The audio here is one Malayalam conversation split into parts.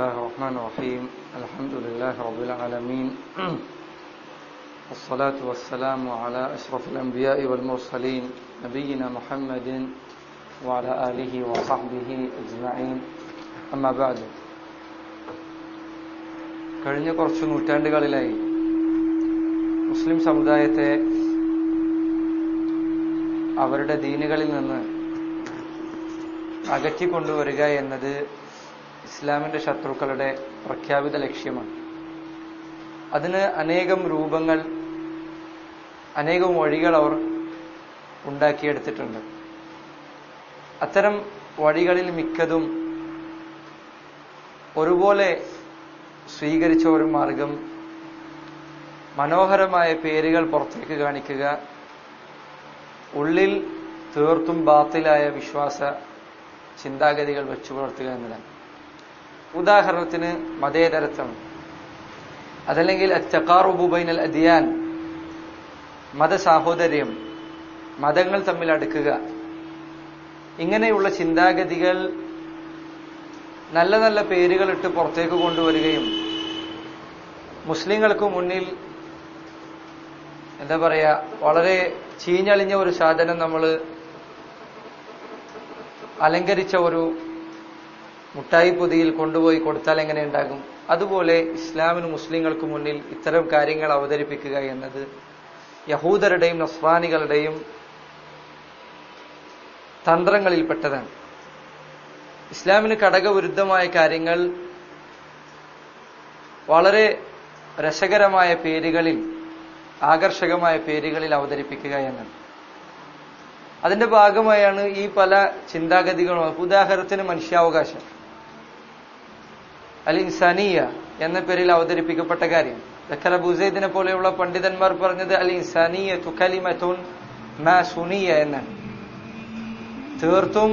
الله الرحمن الرحيم الحمد لله رب العالمين والصلاة والسلام على أشرف الأنبياء والمرسلين نبينا محمد وعلى آله وصحبه أجمعين أما بعد കഴിഞ്ഞ കുറച്ച് നൂറ്റാണ്ടുകളിലായി മുസ്ലിം സമുദായത്തെ അവരുടെ ദീനുകളിൽ നിന്ന് അകറ്റിക്കൊണ്ടുവരിക എന്നത് ഇസ്ലാമിന്റെ ശത്രുക്കളുടെ പ്രഖ്യാപിത ലക്ഷ്യമാണ് അതിന് അനേകം രൂപങ്ങൾ അനേകം വഴികൾ അവർ ഉണ്ടാക്കിയെടുത്തിട്ടുണ്ട് അത്തരം വഴികളിൽ മിക്കതും ഒരുപോലെ സ്വീകരിച്ച ഒരു മാർഗം മനോഹരമായ പേരുകൾ പുറത്തേക്ക് കാണിക്കുക ഉള്ളിൽ തീർത്തും ബാത്തിലായ വിശ്വാസ ചിന്താഗതികൾ വെച്ചു പുലർത്തുക എന്നതാണ് ഉദാഹരണത്തിന് മതേതരത്വം അതല്ലെങ്കിൽ അച്ചക്കാറുബുബൈനൽ അദിയാൻ മതസാഹോദര്യം മതങ്ങൾ തമ്മിൽ അടുക്കുക ഇങ്ങനെയുള്ള ചിന്താഗതികൾ നല്ല നല്ല പേരുകളിട്ട് പുറത്തേക്ക് കൊണ്ടുവരികയും മുസ്ലിങ്ങൾക്ക് മുന്നിൽ എന്താ പറയാ വളരെ ചീഞ്ഞളിഞ്ഞ ഒരു സാധനം നമ്മൾ അലങ്കരിച്ച ഒരു മുട്ടായി പൊതിയിൽ കൊണ്ടുപോയി കൊടുത്താൽ എങ്ങനെ ഉണ്ടാകും അതുപോലെ ഇസ്ലാമിന് മുസ്ലിങ്ങൾക്ക് മുന്നിൽ ഇത്തരം കാര്യങ്ങൾ അവതരിപ്പിക്കുക എന്നത് യഹൂദരുടെയും നസ്രാനികളുടെയും തന്ത്രങ്ങളിൽപ്പെട്ടതാണ് ഇസ്ലാമിന് ഘടകവിരുദ്ധമായ കാര്യങ്ങൾ വളരെ രസകരമായ പേരുകളിൽ ആകർഷകമായ പേരുകളിൽ അവതരിപ്പിക്കുക എന്നത് അതിന്റെ ഭാഗമായാണ് ഈ പല ചിന്താഗതികളും ഉദാഹരണത്തിന് മനുഷ്യാവകാശം അൽ ഇൻസാനിയ എന്ന പേരിൽ അവതരിപ്പിക്കപ്പെട്ട കാര്യം ദഖല ബുസൈദിനെ പോലെയുള്ള പണ്ഡിതന്മാർ പറഞ്ഞത് അൽ ഇൻസാനിയ തുഖലിമത്തുൻ മാ സുനിയ എന്നാണ് തീർത്തും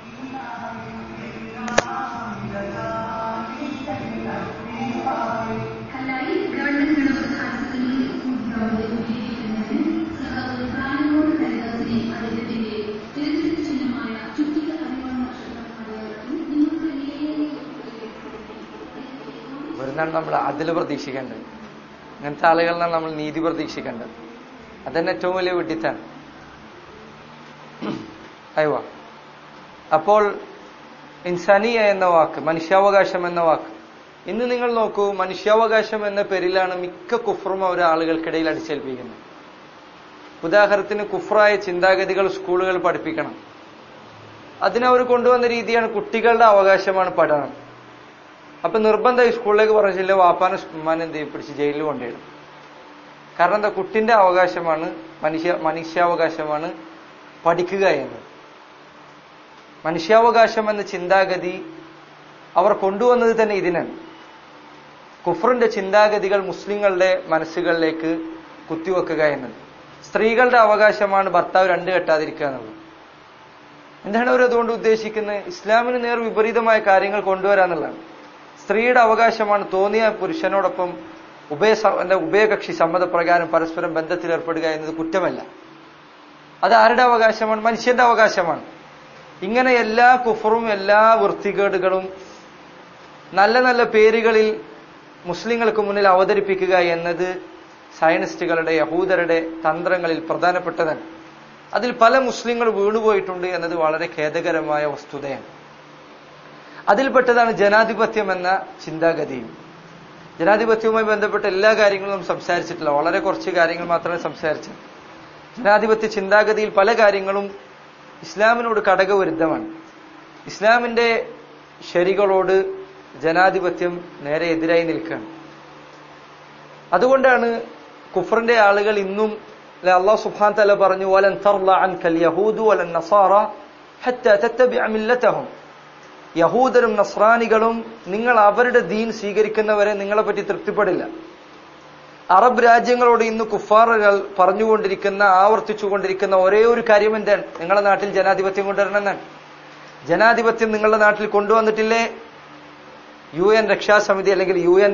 ഇവരുന്നാണ് നമ്മൾ അതിൽ പ്രതീക്ഷിക്കേണ്ടത് ഇങ്ങനത്തെ ആളുകളിലാണ് നമ്മൾ നീതി പ്രതീക്ഷിക്കേണ്ടത് അതന്നെ ഏറ്റവും വലിയ വിഡിത്താണ് അയവ അപ്പോൾ ഇൻസാനിയ എന്ന വാക്ക് മനുഷ്യാവകാശം എന്ന വാക്ക് ഇന്ന് നിങ്ങൾ നോക്കൂ മനുഷ്യാവകാശം എന്ന പേരിലാണ് മിക്ക കുഫറും അവർ ആളുകൾക്കിടയിൽ അടിച്ചേൽപ്പിക്കുന്നത് ഉദാഹരണത്തിന് കുഫറായ ചിന്താഗതികൾ സ്കൂളുകൾ പഠിപ്പിക്കണം അതിനവർ കൊണ്ടുവന്ന രീതിയാണ് കുട്ടികളുടെ അവകാശമാണ് പഠനം അപ്പൊ നിർബന്ധം ഈ സ്കൂളിലേക്ക് പറഞ്ഞില്ല വാപ്പാനെ ഉമ്മാനെ എന്ത് ചെയ്യും പിടിച്ച് ജയിലിൽ കൊണ്ടുപോയിടും കാരണം എന്താ കുട്ടിന്റെ അവകാശമാണ് മനുഷ്യ മനുഷ്യാവകാശമാണ് പഠിക്കുക എന്നത് മനുഷ്യാവകാശം എന്ന ചിന്താഗതി അവർ കൊണ്ടുവന്നത് തന്നെ ഇതിനാണ് കുഫറിന്റെ ചിന്താഗതികൾ മുസ്ലിങ്ങളുടെ മനസ്സുകളിലേക്ക് കുത്തിവെക്കുക എന്നത് സ്ത്രീകളുടെ അവകാശമാണ് ഭർത്താവ് രണ്ട് കെട്ടാതിരിക്കുക എന്നുള്ളത് എന്താണ് അവർ അതുകൊണ്ട് ഉദ്ദേശിക്കുന്നത് ഇസ്ലാമിന് നേർ വിപരീതമായ കാര്യങ്ങൾ കൊണ്ടുവരാന്നുള്ളതാണ് സ്ത്രീയുടെ അവകാശമാണ് തോന്നിയ പുരുഷനോടൊപ്പം ഉഭയ ഉഭയകക്ഷി സമ്മതപ്രകാരം പരസ്പരം ബന്ധത്തിൽ ഏർപ്പെടുക എന്നത് കുറ്റമല്ല അത് ആരുടെ അവകാശമാണ് മനുഷ്യന്റെ അവകാശമാണ് ഇങ്ങനെ എല്ലാ കുഫറും എല്ലാ വൃത്തികേടുകളും നല്ല നല്ല പേരുകളിൽ മുസ്ലിങ്ങൾക്ക് മുന്നിൽ അവതരിപ്പിക്കുക എന്നത് സയനിസ്റ്റുകളുടെ യഹൂദരുടെ തന്ത്രങ്ങളിൽ പ്രധാനപ്പെട്ടതാണ് അതിൽ പല മുസ്ലിങ്ങൾ വീണുപോയിട്ടുണ്ട് എന്നത് വളരെ ഖേദകരമായ വസ്തുതയാണ് അതിൽപ്പെട്ടതാണ് ജനാധിപത്യം എന്ന ചിന്താഗതിയും ജനാധിപത്യവുമായി ബന്ധപ്പെട്ട എല്ലാ കാര്യങ്ങളും നാം സംസാരിച്ചിട്ടില്ല വളരെ കുറച്ച് കാര്യങ്ങൾ മാത്രമേ സംസാരിച്ചു ജനാധിപത്യ ചിന്താഗതിയിൽ പല കാര്യങ്ങളും ഇസ്ലാമിനോട് ഘടകവിരുദ്ധമാണ് ഇസ്ലാമിന്റെ ശരികളോട് ജനാധിപത്യം നേരെ എതിരായി നിൽക്കുകയാണ് അതുകൊണ്ടാണ് കുഫറിന്റെ ആളുകൾ ഇന്നും അള്ളാഹു സുബ്ഹാൻ തല പറഞ്ഞു വലൻ തർല അൻകൽ യഹൂദു വലൻ നസാറ ഹത്ത തത്തബിഅ മില്ലതഹും യഹൂദരും നസ്രാനികളും നിങ്ങൾ അവരുടെ ദീൻ സ്വീകരിക്കുന്നവരെ നിങ്ങളെ പറ്റി തൃപ്തിപ്പെടില്ല അറബ് രാജ്യങ്ങളോട് ഇന്ന് കുഫാറുകൾ പറഞ്ഞുകൊണ്ടിരിക്കുന്ന ആവർത്തിച്ചുകൊണ്ടിരിക്കുന്ന ഒരേ ഒരു കാര്യം എന്താണ് നിങ്ങളുടെ നാട്ടിൽ ജനാധിപത്യം കൊണ്ടുവരണം എന്നാണ് ജനാധിപത്യം നിങ്ങളുടെ നാട്ടിൽ കൊണ്ടുവന്നിട്ടില്ലേ യു എൻ രക്ഷാസമിതി അല്ലെങ്കിൽ യു എൻ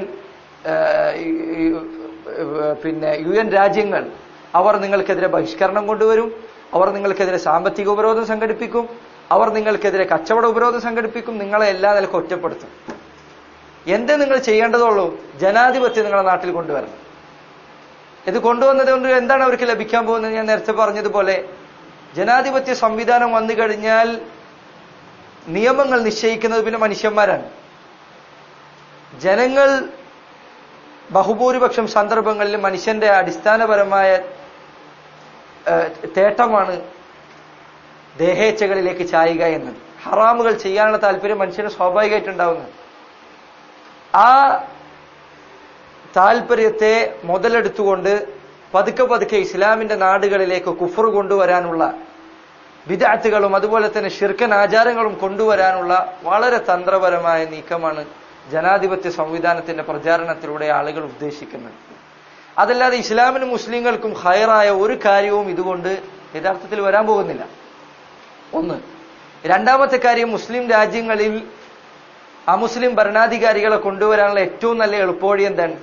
പിന്നെ യു എൻ രാജ്യങ്ങൾ അവർ നിങ്ങൾക്കെതിരെ ബഹിഷ്കരണം കൊണ്ടുവരും അവർ നിങ്ങൾക്കെതിരെ സാമ്പത്തിക ഉപരോധം സംഘടിപ്പിക്കും അവർ നിങ്ങൾക്കെതിരെ കച്ചവട ഉപരോധം സംഘടിപ്പിക്കും നിങ്ങളെ എല്ലാ നിലക്കും ഒറ്റപ്പെടുത്തും എന്തേ നിങ്ങൾ ചെയ്യേണ്ടതുള്ളൂ ജനാധിപത്യം നിങ്ങളുടെ നാട്ടിൽ കൊണ്ടുവരണം ഇത് കൊണ്ടുവന്നത് കൊണ്ട് എന്താണ് അവർക്ക് ലഭിക്കാൻ പോകുന്നത് ഞാൻ നേരത്തെ പറഞ്ഞതുപോലെ ജനാധിപത്യ സംവിധാനം വന്നു കഴിഞ്ഞാൽ നിയമങ്ങൾ നിശ്ചയിക്കുന്നത് പിന്നെ മനുഷ്യന്മാരാണ് ജനങ്ങൾ ബഹുഭൂരിപക്ഷം സന്ദർഭങ്ങളിൽ മനുഷ്യന്റെ അടിസ്ഥാനപരമായ ഏഹ്, തേട്ടമാണ് ദേഹേച്ഛകളിലേക്ക് ചായുക എന്നത് ഹറാമുകൾ ചെയ്യാനുള്ള താല്പര്യം മനുഷ്യന് സ്വാഭാവികമായിട്ടുണ്ടാവുന്നത് ആ താല്പര്യത്തെ മുതലെടുത്തുകൊണ്ട് പതുക്കെ പതുക്കെ ഇസ്ലാമിന്റെ നാടുകളിലേക്ക് കുഫർ കൊണ്ടുവരാനുള്ള വിദാത്തുകളും അതുപോലെ തന്നെ ഷിർക്കൻ ആചാരങ്ങളും കൊണ്ടുവരാനുള്ള വളരെ തന്ത്രപരമായ നീക്കമാണ് ജനാധിപത്യ സംവിധാനത്തിന്റെ പ്രചാരണത്തിലൂടെ ആളുകൾ ഉദ്ദേശിക്കുന്നത് അതല്ലാതെ ഇസ്ലാമിനും മുസ്ലിങ്ങൾക്കും ഹയറായ ഒരു കാര്യവും ഇതുകൊണ്ട് യഥാർത്ഥത്തിൽ വരാൻ പോകുന്നില്ല ഒന്ന് രണ്ടാമത്തെ കാര്യം മുസ്ലിം രാജ്യങ്ങളിൽ അമുസ്ലിം ഭരണാധികാരികളെ കൊണ്ടുവരാനുള്ള ഏറ്റവും നല്ല എളുപ്പവഴി എന്താണ്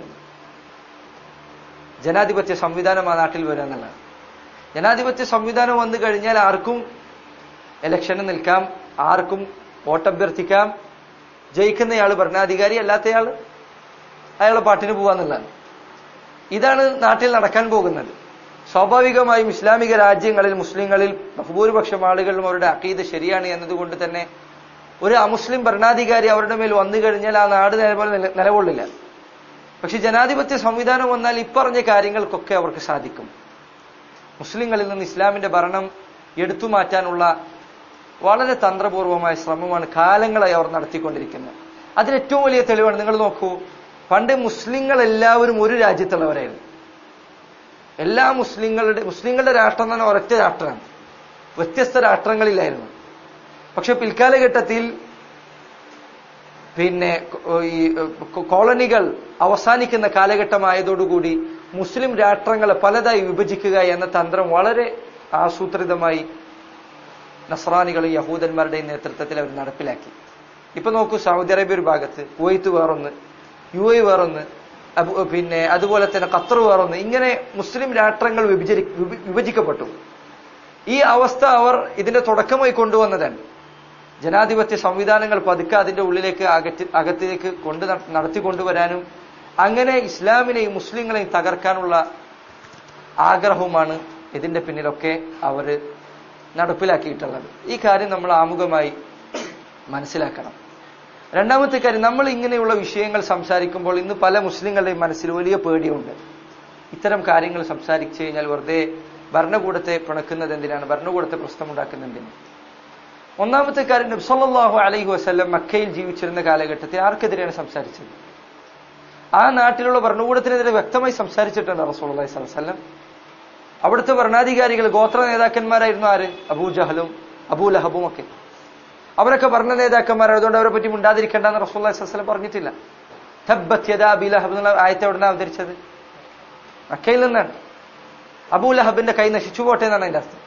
ജനാധിപത്യ സംവിധാനം ആ നാട്ടിൽ വരിക എന്നുള്ളതാണ് ജനാധിപത്യ സംവിധാനം വന്നു കഴിഞ്ഞാൽ ആർക്കും ഇലക്ഷന് നിൽക്കാം ആർക്കും വോട്ടഭ്യർത്ഥിക്കാം ജയിക്കുന്നയാൾ ഭരണാധികാരി അല്ലാത്തയാൾ അയാളെ പാട്ടിന് പോവാന്നുള്ളതാണ് ഇതാണ് നാട്ടിൽ നടക്കാൻ പോകുന്നത് സ്വാഭാവികമായും ഇസ്ലാമിക രാജ്യങ്ങളിൽ മുസ്ലിങ്ങളിൽ ബഹുഭൂരിപക്ഷം ആളുകളിലും അവരുടെ അക്കീത് ശരിയാണ് എന്നതുകൊണ്ട് തന്നെ ഒരു അമുസ്ലിം ഭരണാധികാരി അവരുടെ മേൽ വന്നു കഴിഞ്ഞാൽ ആ നാട് നിലപോലെ നില- നിലകൊള്ളില്ല പക്ഷെ ജനാധിപത്യ സംവിധാനം വന്നാൽ ഇപ്പറഞ്ഞ കാര്യങ്ങൾക്കൊക്കെ അവർക്ക് സാധിക്കും മുസ്ലിങ്ങളിൽ നിന്ന് ഇസ്ലാമിന്റെ ഭരണം എടുത്തു മാറ്റാനുള്ള വളരെ തന്ത്രപൂർവമായ ശ്രമമാണ് കാലങ്ങളായി അവർ നടത്തിക്കൊണ്ടിരിക്കുന്നത് അതിന് ഏറ്റവും വലിയ തെളിവാണ് നിങ്ങൾ നോക്കൂ പണ്ട് മുസ്ലിങ്ങൾ എല്ലാവരും ഒരു രാജ്യത്തുള്ളവരായിരുന്നു എല്ലാ മുസ്ലിങ്ങളുടെ മുസ്ലിങ്ങളുടെ രാഷ്ട്രം തന്നെ ഒരൊറ്റ രാഷ്ട്രമാണ് വ്യത്യസ്ത രാഷ്ട്രങ്ങളിലായിരുന്നു പക്ഷെ പിൽക്കാലഘട്ടത്തിൽ പിന്നെ കൊ- ഈ കൊ- കോളനികൾ അവസാനിക്കുന്ന കാലഘട്ടമായതോടുകൂടി മുസ്ലിം രാഷ്ട്രങ്ങളെ പലതായി വിഭജിക്കുക എന്ന തന്ത്രം വളരെ ആസൂത്രിതമായി നസ്രാനികളും യഹൂദന്മാരുടെയും നേതൃത്വത്തിൽ അവർ നടപ്പിലാക്കി ഇപ്പൊ നോക്കൂ സൗദി അറേബ്യ ഒരു ഭാഗത്ത് കുവൈത്ത് വേറൊന്ന് യു എ വേറൊന്ന് അബു- പിന്നെ അതുപോലെ തന്നെ ഖത്തർ വേറൊന്ന് ഇങ്ങനെ മുസ്ലിം രാഷ്ട്രങ്ങൾ വിഭജി വിഭ- വിഭജിക്കപ്പെട്ടു ഈ അവസ്ഥ അവർ ഇതിന്റെ തുടക്കമായി കൊണ്ടുവന്നതാണ് ജനാധിപത്യ സംവിധാനങ്ങൾ പതുക്കെ അതിന്റെ ഉള്ളിലേക്ക് അകറ്റി അകത്തിലേക്ക് കൊണ്ട് ന- നടത്തിക്കൊണ്ടുവരാനും അങ്ങനെ ഇസ്ലാമിനെയും മുസ്ലിങ്ങളെയും തകർക്കാനുള്ള ആഗ്രഹവുമാണ് ഇതിന്റെ പിന്നിലൊക്കെ അവര് നടപ്പിലാക്കിയിട്ടുള്ളത് ഈ കാര്യം നമ്മൾ ആമുഖമായി മനസ്സിലാക്കണം രണ്ടാമത്തെ കാര്യം നമ്മൾ ഇങ്ങനെയുള്ള വിഷയങ്ങൾ സംസാരിക്കുമ്പോൾ ഇന്ന് പല മുസ്ലിങ്ങളുടെയും മനസ്സിൽ വലിയ പേടിയുണ്ട് ഇത്തരം കാര്യങ്ങൾ സംസാരിച്ചു കഴിഞ്ഞാൽ വെറുതെ ഭരണകൂടത്തെ പിണക്കുന്നത് എന്തിനാണ് ഭരണകൂടത്തെ പ്രശ്നമുണ്ടാക്കുന്നത് എന്തിനാണ് ഒന്നാമത്തെ കാര്യം നബ്സല്ലാഹു അലൈഹി വസ്ല്ലം മക്കയിൽ ജീവിച്ചിരുന്ന കാലഘട്ടത്തിൽ ആർക്കെതിരെയാണ് സംസാരിച്ചത് ആ നാട്ടിലുള്ള ഭരണകൂടത്തിനെതിരെ വ്യക്തമായി സംസാരിച്ചിട്ടുണ്ട് റസൂലി സ്വലം അവിടുത്തെ ഭരണാധികാരികൾ ഗോത്ര നേതാക്കന്മാരായിരുന്നു ആര് അബൂജഹലും അബൂലഹബും ഒക്കെ അവരൊക്കെ ഭരണ നേതാക്കന്മാരായതുകൊണ്ട് അവരെ പറ്റി മിണ്ടാതിരിക്കേണ്ടെന്ന് റസൂല്ലി സ്വലം പറഞ്ഞിട്ടില്ല തബ്ബത് യദാ അബീ ലഹബ് എന്നുള്ള ആയത്തെ എവിടുന്ന അവതരിച്ചത് മക്കയിൽ നിന്നാണ് അബൂലഹബിന്റെ കൈ നശിച്ചു പോട്ടെ എന്നാണ് അതിന്റെ അർത്ഥം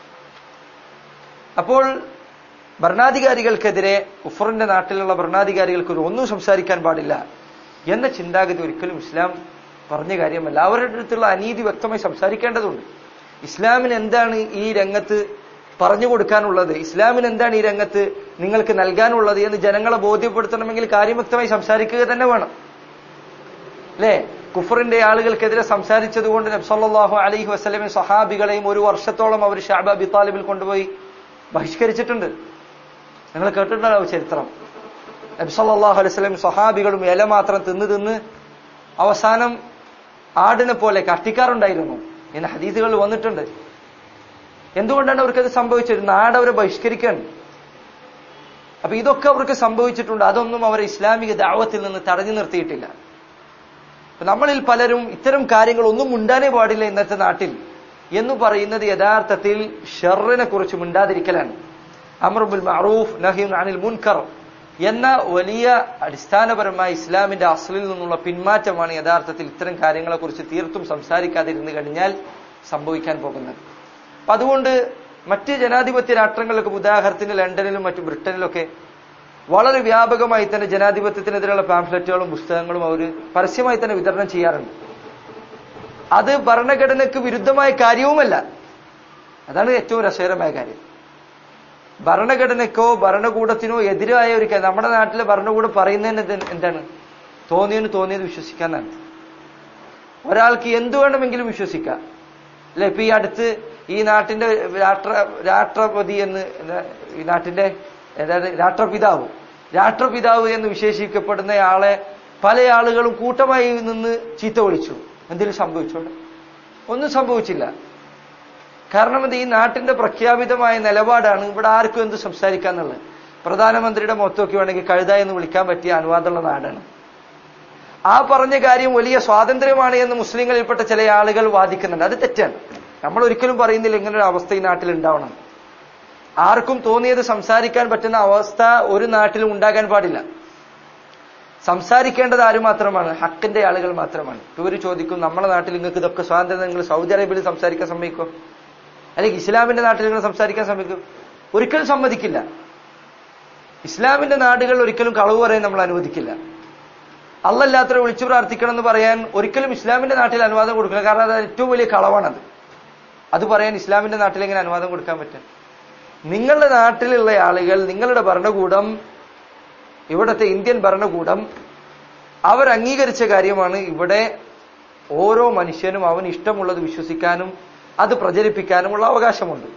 അപ്പോൾ ഭരണാധികാരികൾക്കെതിരെ ഉഫറിന്റെ നാട്ടിലുള്ള ഭരണാധികാരികൾക്ക് ഒരു ഒന്നും സംസാരിക്കാൻ പാടില്ല എന്ന ചിന്താഗതി ഒരിക്കലും ഇസ്ലാം പറഞ്ഞ കാര്യമല്ല അവരുടെ അടുത്തുള്ള അനീതി വ്യക്തമായി സംസാരിക്കേണ്ടതുണ്ട് ഇസ്ലാമിന് എന്താണ് ഈ രംഗത്ത് പറഞ്ഞു കൊടുക്കാനുള്ളത് ഇസ്ലാമിന് എന്താണ് ഈ രംഗത്ത് നിങ്ങൾക്ക് നൽകാനുള്ളത് എന്ന് ജനങ്ങളെ ബോധ്യപ്പെടുത്തണമെങ്കിൽ കാര്യം വ്യക്തമായി സംസാരിക്കുക തന്നെ വേണം അല്ലേ കുഫറിന്റെ ആളുകൾക്കെതിരെ സംസാരിച്ചതുകൊണ്ട് നബ്സല്ലാഹു അലൈഹി വസ്ലമിൻ സഹാബികളെയും ഒരു വർഷത്തോളം അവർ ഷാബ അബി താലിബിൽ കൊണ്ടുപോയി ബഹിഷ്കരിച്ചിട്ടുണ്ട് നിങ്ങൾ കേട്ടിട്ടുണ്ടാവും ചരിത്രം നബ്സല്ലാഹു അലൈഹി സ്വലം സഹാബികളും ഇല മാത്രം തിന്ന് തിന്ന് അവസാനം ആടിനെ പോലെ കഷ്ടിക്കാറുണ്ടായിരുന്നു എന്ന ഹദീസുകൾ വന്നിട്ടുണ്ട് എന്തുകൊണ്ടാണ് അവർക്കത് സംഭവിച്ചത് നാട് അവരെ ബഹിഷ്കരിക്കാൻ അപ്പൊ ഇതൊക്കെ അവർക്ക് സംഭവിച്ചിട്ടുണ്ട് അതൊന്നും അവരെ ഇസ്ലാമിക ദാവത്തിൽ നിന്ന് തടഞ്ഞു നിർത്തിയിട്ടില്ല അപ്പൊ നമ്മളിൽ പലരും ഇത്തരം കാര്യങ്ങൾ ഒന്നും മുണ്ടാനേ പാടില്ല ഇന്നത്തെ നാട്ടിൽ എന്ന് പറയുന്നത് യഥാർത്ഥത്തിൽ ഷെറിനെ കുറിച്ച് മിണ്ടാതിരിക്കലാണ് അമറുബുൽ മറൂഫ് നഹീം അനിൽ മുൻകർ എന്ന വലിയ അടിസ്ഥാനപരമായ ഇസ്ലാമിന്റെ അസലിൽ നിന്നുള്ള പിന്മാറ്റമാണ് യഥാർത്ഥത്തിൽ ഇത്തരം കാര്യങ്ങളെ കുറിച്ച് തീർത്തും സംസാരിക്കാതിരുന്നു കഴിഞ്ഞാൽ സംഭവിക്കാൻ പോകുന്നത് അപ്പൊ അതുകൊണ്ട് മറ്റ് ജനാധിപത്യ രാഷ്ട്രങ്ങളിലൊക്കെ ഉദാഹരണത്തിന് ലണ്ടനിലും മറ്റു ബ്രിട്ടനിലൊക്കെ വളരെ വ്യാപകമായി തന്നെ ജനാധിപത്യത്തിനെതിരെയുള്ള പാംഫ്ലറ്റുകളും പുസ്തകങ്ങളും അവർ പരസ്യമായി തന്നെ വിതരണം ചെയ്യാറുണ്ട് അത് ഭരണഘടനയ്ക്ക് വിരുദ്ധമായ കാര്യവുമല്ല അതാണ് ഏറ്റവും രസകരമായ കാര്യം ഭരണഘടനയ്ക്കോ ഭരണകൂടത്തിനോ എതിരായ ഒരു കാര്യം നമ്മുടെ നാട്ടിലെ ഭരണകൂടം പറയുന്നതിന് എന്ത് എന്താണ് തോന്നിയതിന് തോന്നിയത് വിശ്വസിക്കാന്നാണ് ഒരാൾക്ക് എന്തു വേണമെങ്കിലും വിശ്വസിക്കാം അല്ലെ ഇപ്പൊ ഈ അടുത്ത് ഈ നാട്ടിന്റെ രാഷ്ട്ര രാഷ്ട്രപതി എന്ന് എന്താ, ഈ നാട്ടിന്റെ ഏതാണ് രാഷ്ട്രപിതാവ് രാഷ്ട്രപിതാവ് എന്ന് വിശേഷിക്കപ്പെടുന്ന ആളെ പല ആളുകളും കൂട്ടമായി നിന്ന് ചീത്ത വിളിച്ചു എന്തെങ്കിലും സംഭവിച്ചോണ്ട് ഒന്നും സംഭവിച്ചില്ല കാരണം ഇത് ഈ നാട്ടിന്റെ പ്രഖ്യാപിതമായ നിലപാടാണ് ഇവിടെ ആർക്കും എന്ത് സംസാരിക്കാന്നുള്ളത് പ്രധാനമന്ത്രിയുടെ മൊത്തമൊക്കെ വേണമെങ്കിൽ കഴുത എന്ന് വിളിക്കാൻ പറ്റിയ അനുവാദമുള്ള നാടാണ് ആ പറഞ്ഞ കാര്യം വലിയ സ്വാതന്ത്ര്യമാണ് എന്ന് മുസ്ലിങ്ങളിൽപ്പെട്ട ചില ആളുകൾ വാദിക്കുന്നുണ്ട് അത് തെറ്റാണ് നമ്മൾ ഒരിക്കലും പറയുന്നില്ല ഇങ്ങനെ ഒരു അവസ്ഥ ഈ നാട്ടിൽ ഉണ്ടാവണം ആർക്കും തോന്നിയത് സംസാരിക്കാൻ പറ്റുന്ന അവസ്ഥ ഒരു നാട്ടിലും ഉണ്ടാകാൻ പാടില്ല സംസാരിക്കേണ്ടത് ആര് മാത്രമാണ് ഹക്കിന്റെ ആളുകൾ മാത്രമാണ് ഇവർ ചോദിക്കും നമ്മുടെ നാട്ടിൽ നിങ്ങൾക്ക് ഇതൊക്കെ സ്വാതന്ത്ര്യം നിങ്ങൾ സൗദി അറേബ്യയിൽ സംസാരിക്കാൻ സമ്മതിക്കോ അല്ലെങ്കിൽ ഇസ്ലാമിന്റെ നാട്ടിൽ നിങ്ങൾ സംസാരിക്കാൻ സമ്മതിക്കും ഒരിക്കലും സമ്മതിക്കില്ല ഇസ്ലാമിന്റെ നാടുകൾ ഒരിക്കലും കളവ് പറയാൻ നമ്മൾ അനുവദിക്കില്ല അല്ലല്ലാത്തവരെ വിളിച്ചു പ്രാർത്ഥിക്കണം എന്ന് പറയാൻ ഒരിക്കലും ഇസ്ലാമിന്റെ നാട്ടിൽ അനുവാദം കൊടുക്കില്ല കാരണം അത് ഏറ്റവും വലിയ കളവാണത് അത് പറയാൻ ഇസ്ലാമിന്റെ നാട്ടിൽ എങ്ങനെ അനുവാദം കൊടുക്കാൻ പറ്റും നിങ്ങളുടെ നാട്ടിലുള്ള ആളുകൾ നിങ്ങളുടെ ഭരണകൂടം ഇവിടുത്തെ ഇന്ത്യൻ ഭരണകൂടം അവർ അംഗീകരിച്ച കാര്യമാണ് ഇവിടെ ഓരോ മനുഷ്യനും അവന് ഇഷ്ടമുള്ളത് വിശ്വസിക്കാനും അത് പ്രചരിപ്പിക്കാനുമുള്ള അവകാശമുണ്ട്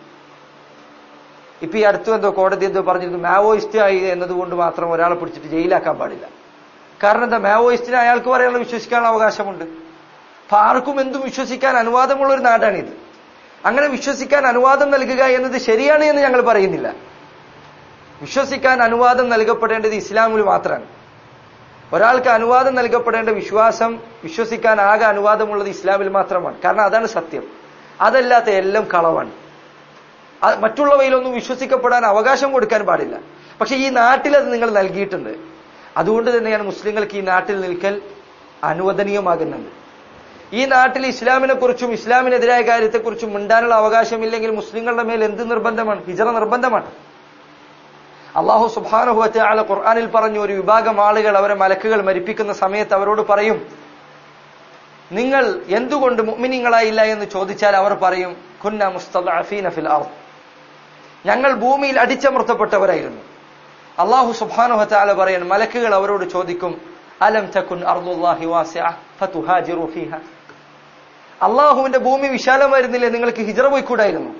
ഇപ്പൊ ഈ അടുത്ത് എന്തോ കോടതി എന്തോ പറഞ്ഞിരുന്നു മാവോയിസ്റ്റ് ആയി എന്നതുകൊണ്ട് മാത്രം ഒരാളെ പിടിച്ചിട്ട് ജയിലാക്കാൻ പാടില്ല കാരണം എന്താ മാവോയിസ്റ്റിന് അയാൾക്ക് പറയാനുള്ള വിശ്വസിക്കാനുള്ള അവകാശമുണ്ട് അപ്പൊ ആർക്കും എന്തും വിശ്വസിക്കാൻ അനുവാദമുള്ള ഒരു നാടാണിത് അങ്ങനെ വിശ്വസിക്കാൻ അനുവാദം നൽകുക എന്നത് ശരിയാണ് എന്ന് ഞങ്ങൾ പറയുന്നില്ല വിശ്വസിക്കാൻ അനുവാദം നൽകപ്പെടേണ്ടത് ഇസ്ലാമിൽ മാത്രമാണ് ഒരാൾക്ക് അനുവാദം നൽകപ്പെടേണ്ട വിശ്വാസം വിശ്വസിക്കാൻ ആകെ അനുവാദമുള്ളത് ഇസ്ലാമിൽ മാത്രമാണ് കാരണം അതാണ് സത്യം അതല്ലാത്ത എല്ലാം കളവാണ് അത് മറ്റുള്ളവയിലൊന്നും വിശ്വസിക്കപ്പെടാൻ അവകാശം കൊടുക്കാൻ പാടില്ല പക്ഷെ ഈ നാട്ടിൽ അത് നിങ്ങൾ നൽകിയിട്ടുണ്ട് അതുകൊണ്ട് തന്നെയാണ് മുസ്ലിങ്ങൾക്ക് ഈ നാട്ടിൽ നിൽക്കൽ അനുവദനീയമാകുന്നത് ഈ നാട്ടിൽ ഇസ്ലാമിനെ കുറിച്ചും ഇസ്ലാമിനെതിരായ കാര്യത്തെക്കുറിച്ചും മിണ്ടാനുള്ള അവകാശമില്ലെങ്കിൽ മുസ്ലിങ്ങളുടെ മേൽ എന്ത് നിർബന്ധമാണ് ഹിജറ നിർബന്ധമാണ് അള്ളാഹു സുബാനുഹുവത്തെ ആളെ ഖുർആാനിൽ പറഞ്ഞു ഒരു വിഭാഗം ആളുകൾ അവരെ മലക്കുകൾ മരിപ്പിക്കുന്ന സമയത്ത് അവരോട് പറയും നിങ്ങൾ എന്തുകൊണ്ട് മുഅ്മിനീങ്ങളായില്ല എന്ന് ചോദിച്ചാൽ അവർ പറയും കുന്ന മുസ്തദഅഫീന ഫിൽ അർദ് ഞങ്ങൾ ഭൂമിയിൽ അടിച്ചമർത്തപ്പെട്ടവരായിരുന്നു അള്ളാഹു സുബ്ഹാനഹു വതആല പറയാൻ മലക്കുകൾ അവരോട് ചോദിക്കും അലം തകുൻ അർദുല്ലാഹി വാസിഅ ഫതുഹാജിറു ഫീഹ അള്ളാഹുവിന്റെ ഭൂമി വിശാലമായിരുന്നില്ലേ നിങ്ങൾക്ക് ഹിജറ പോയിക്കൂടായിരുന്നു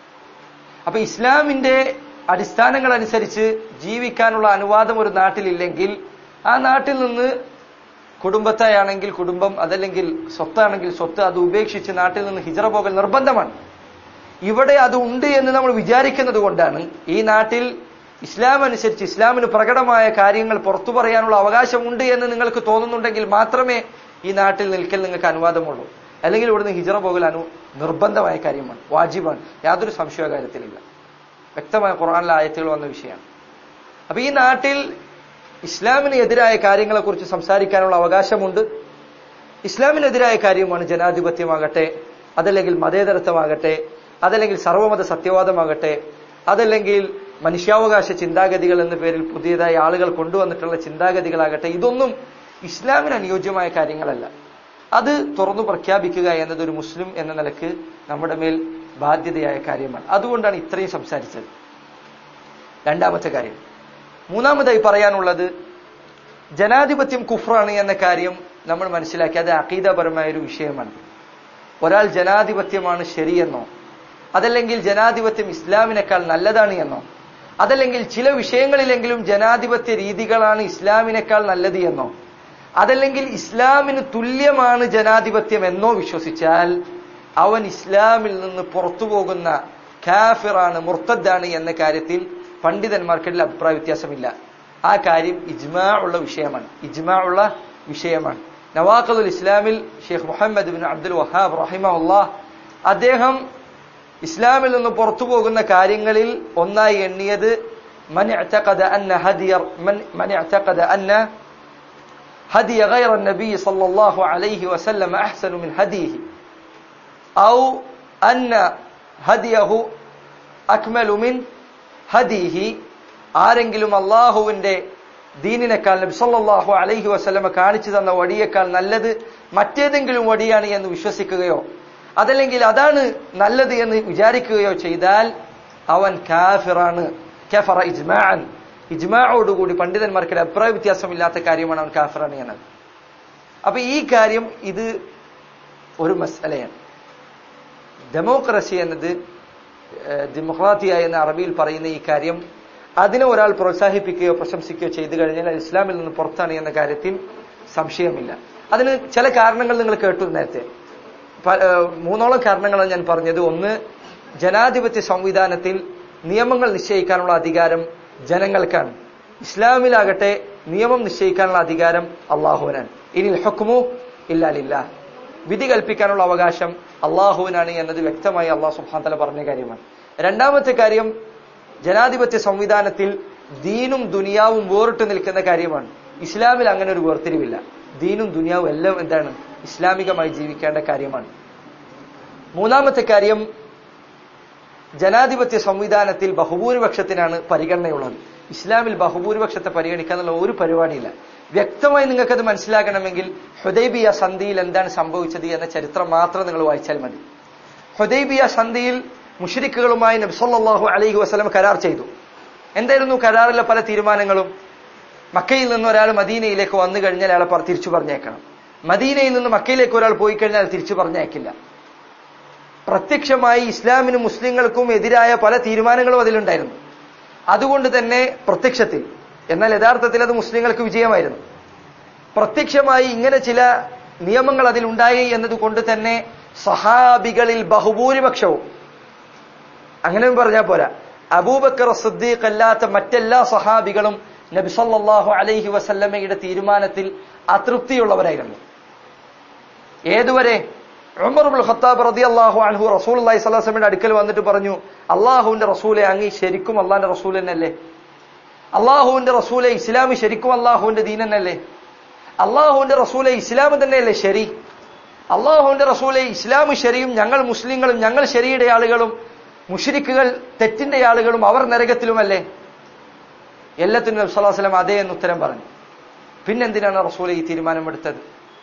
അപ്പൊ ഇസ്ലാമിന്റെ അടിസ്ഥാനങ്ങൾ അനുസരിച്ച് ജീവിക്കാനുള്ള അനുവാദം ഒരു നാട്ടിലില്ലെങ്കിൽ ആ നാട്ടിൽ നിന്ന് കുടുംബത്തായാണെങ്കിൽ കുടുംബം അതല്ലെങ്കിൽ സ്വത്താണെങ്കിൽ സ്വത്ത് അത് ഉപേക്ഷിച്ച് നാട്ടിൽ നിന്ന് ഹിജറ പോകൽ നിർബന്ധമാണ് ഇവിടെ അത് ഉണ്ട് എന്ന് നമ്മൾ വിചാരിക്കുന്നത് കൊണ്ടാണ് ഈ നാട്ടിൽ ഇസ്ലാം അനുസരിച്ച് ഇസ്ലാമിന് പ്രകടമായ കാര്യങ്ങൾ പുറത്തു പറയാനുള്ള അവകാശമുണ്ട് എന്ന് നിങ്ങൾക്ക് തോന്നുന്നുണ്ടെങ്കിൽ മാത്രമേ ഈ നാട്ടിൽ നിൽക്കൽ നിങ്ങൾക്ക് അനുവാദമുള്ളൂ അല്ലെങ്കിൽ ഇവിടുന്ന് ഹിജറ പോകൽ അനു നിർബന്ധമായ കാര്യമാണ് വാജിബാണ് യാതൊരു സംശയ കാര്യത്തിലില്ല വ്യക്തമായ ഖുർആാനിലെ ആയത്തുകൾ വന്ന വിഷയമാണ് അപ്പൊ ഈ നാട്ടിൽ ഇസ്ലാമിന് എതിരായ കാര്യങ്ങളെക്കുറിച്ച് സംസാരിക്കാനുള്ള അവകാശമുണ്ട് ഇസ്ലാമിനെതിരായ കാര്യമാണ് ജനാധിപത്യമാകട്ടെ അതല്ലെങ്കിൽ മതേതരത്വമാകട്ടെ അതല്ലെങ്കിൽ സർവമത സത്യവാദമാകട്ടെ അതല്ലെങ്കിൽ മനുഷ്യാവകാശ ചിന്താഗതികൾ എന്ന പേരിൽ പുതിയതായി ആളുകൾ കൊണ്ടുവന്നിട്ടുള്ള ചിന്താഗതികളാകട്ടെ ഇതൊന്നും ഇസ്ലാമിന് അനുയോജ്യമായ കാര്യങ്ങളല്ല അത് തുറന്നു പ്രഖ്യാപിക്കുക എന്നത് ഒരു മുസ്ലിം എന്ന നിലക്ക് നമ്മുടെ മേൽ ബാധ്യതയായ കാര്യമാണ് അതുകൊണ്ടാണ് ഇത്രയും സംസാരിച്ചത് രണ്ടാമത്തെ കാര്യം മൂന്നാമതായി പറയാനുള്ളത് ജനാധിപത്യം കുഫ്രാണ് എന്ന കാര്യം നമ്മൾ മനസ്സിലാക്കി അത് അഖീദപരമായ ഒരു വിഷയമാണ് ഒരാൾ ജനാധിപത്യമാണ് ശരിയെന്നോ അതല്ലെങ്കിൽ ജനാധിപത്യം ഇസ്ലാമിനേക്കാൾ നല്ലതാണ് എന്നോ അതല്ലെങ്കിൽ ചില വിഷയങ്ങളിലെങ്കിലും ജനാധിപത്യ രീതികളാണ് ഇസ്ലാമിനേക്കാൾ നല്ലത് എന്നോ അതല്ലെങ്കിൽ ഇസ്ലാമിന് തുല്യമാണ് ജനാധിപത്യം എന്നോ വിശ്വസിച്ചാൽ അവൻ ഇസ്ലാമിൽ നിന്ന് പുറത്തു പോകുന്ന കാഫിറാണ് മുർത്തദ്ദാണ് എന്ന കാര്യത്തിൽ പണ്ഡിതന്മാർക്കിടയിൽ അഭിപ്രായ വ്യത്യാസമില്ല ആ കാര്യം ഇജ്മാ ഉള്ള വിഷയമാണ് ഇജ്മാ ഉള്ള വിഷയമാണ് നവാഖുൽ ഇസ്ലാമിൽ Sheikh Muhammad bin Abdul Wahhab റഹിമഹുല്ലാ അദ്ദേഹം ഇസ്ലാമിൽ നിന്ന് പുറത്തു പോകുന്ന കാര്യങ്ങളിൽ ഒന്നായി എണ്ണിയത് من اعتقد أن هدي من من اعتقد أن هدي غير النبي صلى الله عليه وسلم أحسن من هديه أو أن هديه أكمل من هديه ആരെങ്കിലും അള്ളാഹുവിന്റെ ദീനിനേക്കാൾ നബി സല്ലല്ലാഹു അലൈഹി വസല്ലമ കാണിച്ചു തന്ന വടിയേക്കാൾ നല്ലത് മറ്റേതെങ്കിലും വടിയാണ് എന്ന് വിശ്വസിക്കുകയോ അതല്ലെങ്കിൽ അതാണ് നല്ലത് എന്ന് വിചാരിക്കുകയോ ചെയ്താൽ അവൻ കാഫിറാണ് കഫറ ഇജ്മാഅൻ ഇജ്മാഅോടുകൂടി പണ്ഡിതന്മാർക്കിടെ അഭിപ്രായ വ്യത്യാസമില്ലാത്ത കാര്യമാണ് അവൻ കാഫിറാണ് എന്നത് അപ്പൊ ഈ കാര്യം ഇത് ഒരു മസലയാണ് ഡെമോക്രസി എന്നത് ഡെമോക്രാത്തിയ എന്ന അറബിയിൽ പറയുന്ന ഈ കാര്യം അതിനെ ഒരാൾ പ്രോത്സാഹിപ്പിക്കുകയോ പ്രശംസിക്കുകയോ ചെയ്തു കഴിഞ്ഞാൽ അത് ഇസ്ലാമിൽ നിന്ന് പുറത്താണ് എന്ന കാര്യത്തിൽ സംശയമില്ല അതിന് ചില കാരണങ്ങൾ നിങ്ങൾ കേട്ടു നേരത്തെ പ- ഏഹ് മൂന്നോളം കാരണങ്ങളാണ് ഞാൻ പറഞ്ഞത് ഒന്ന് ജനാധിപത്യ സംവിധാനത്തിൽ നിയമങ്ങൾ നിശ്ചയിക്കാനുള്ള അധികാരം ജനങ്ങൾക്കാണ് ഇസ്ലാമിലാകട്ടെ നിയമം നിശ്ചയിക്കാനുള്ള അധികാരം അള്ളാഹുവിനാണ് ഇനി ഹുക്കുമു ഇല്ലാലില്ല വിധി കൽപ്പിക്കാനുള്ള അവകാശം അള്ളാഹുവിനാണ് എന്നത് വ്യക്തമായി അള്ളാഹു സുബ്ഹാനഹു തആല പറഞ്ഞ കാര്യമാണ് രണ്ടാമത്തെ കാര്യം ജനാധിപത്യ സംവിധാനത്തിൽ ദീനും ദുനിയാവും വേറിട്ട് നിൽക്കുന്ന കാര്യമാണ് ഇസ്ലാമിൽ അങ്ങനെ ഒരു വേർതിരിവില്ല ദീനും ദുനിയാവും എല്ലാം എന്താണ് ഇസ്ലാമികമായി ജീവിക്കേണ്ട കാര്യമാണ് മൂന്നാമത്തെ കാര്യം ജനാധിപത്യ സംവിധാനത്തിൽ ബഹുഭൂരിപക്ഷത്തിനാണ് പരിഗണനയുള്ളത് ഇസ്ലാമിൽ ബഹുഭൂരിപക്ഷത്തെ പരിഗണിക്കാന്നുള്ള ഒരു പരിപാടിയില്ല വ്യക്തമായി നിങ്ങൾക്കത് മനസ്സിലാക്കണമെങ്കിൽ ഹുദൈബിയ സന്ധിയിൽ എന്താണ് സംഭവിച്ചത് എന്ന ചരിത്രം മാത്രം നിങ്ങൾ വായിച്ചാൽ മതി ഹുദൈബിയ സന്ധിയിൽ മുഷരിക്കുകളുമായി നബ്സല്ലാഹു അലൈഹി വസ്ലം കരാർ ചെയ്തു എന്തായിരുന്നു കരാറിലെ പല തീരുമാനങ്ങളും മക്കയിൽ നിന്ന് ഒരാൾ മദീനയിലേക്ക് വന്നു കഴിഞ്ഞാൽ അയാളെ പറ- തിരിച്ചു പറഞ്ഞേക്കണം മദീനയിൽ നിന്ന് മക്കയിലേക്ക് ഒരാൾ പോയി കഴിഞ്ഞാൽ അയാൾ തിരിച്ചു പറഞ്ഞേക്കില്ല പ്രത്യക്ഷമായി ഇസ്ലാമിനും മുസ്ലിങ്ങൾക്കും എതിരായ പല തീരുമാനങ്ങളും അതിലുണ്ടായിരുന്നു അതുകൊണ്ട് തന്നെ പ്രത്യക്ഷത്തിൽ എന്നാൽ യഥാർത്ഥത്തിൽ അത് മുസ്ലിങ്ങൾക്ക് വിജയമായിരുന്നു പ്രത്യക്ഷമായി ഇങ്ങനെ ചില നിയമങ്ങൾ അതിലുണ്ടായി എന്നതുകൊണ്ട് തന്നെ സഹാബികളിൽ ബഹുഭൂരിപക്ഷവും അങ്ങനെ പറഞ്ഞാൽ പോരാ അബൂബക്കർ സിദ്ദീഖ് അല്ലാത്ത മറ്റെല്ലാ സഹാബികളും നബി സല്ലല്ലാഹു അലൈഹി വസല്ലമയുടെ തീരുമാനത്തിൽ അതൃപ്തിയുള്ളവരായിരുന്നു ഏതുവരെ ഉമറുൽ ഖത്താബ് റളിയല്ലാഹു അൻഹു റസൂലുള്ളാഹി സ്വല്ലല്ലാഹു അലൈഹി വസല്ലമയുടെ അടുക്കൽ വന്നിട്ട് പറഞ്ഞു അള്ളാഹുവിന്റെ റസൂലെ അങ്ങ് ശരിക്കും അള്ളാഹിന്റെ റസൂൽ തന്നെയല്ലേ അള്ളാഹുവിന്റെ റസൂലെ ഇസ്ലാം ശരിക്കും അള്ളാഹുവിന്റെ ദീൻ തന്നെയല്ലേ അള്ളാഹുവിന്റെ റസൂലെ ഇസ്ലാം തന്നെയല്ലേ ശരി അള്ളാഹുവിന്റെ റസൂലെ ഇസ്ലാം ശരിയും ഞങ്ങൾ മുസ്ലിങ്ങളും ഞങ്ങൾ ശരിയുടെ ആളുകളും മുഷിരിക്കുകൾ തെറ്റിന്റെ ആളുകളും അവർ നരകത്തിലുമല്ലേ എല്ലാത്തിനും നബി സല്ലല്ലാഹു അലൈഹി വസല്ലം അതേ എന്ന് ഉത്തരം പറഞ്ഞു പിന്നെന്തിനാണ് റസൂലെ ഈ തീരുമാനമെടുത്തത്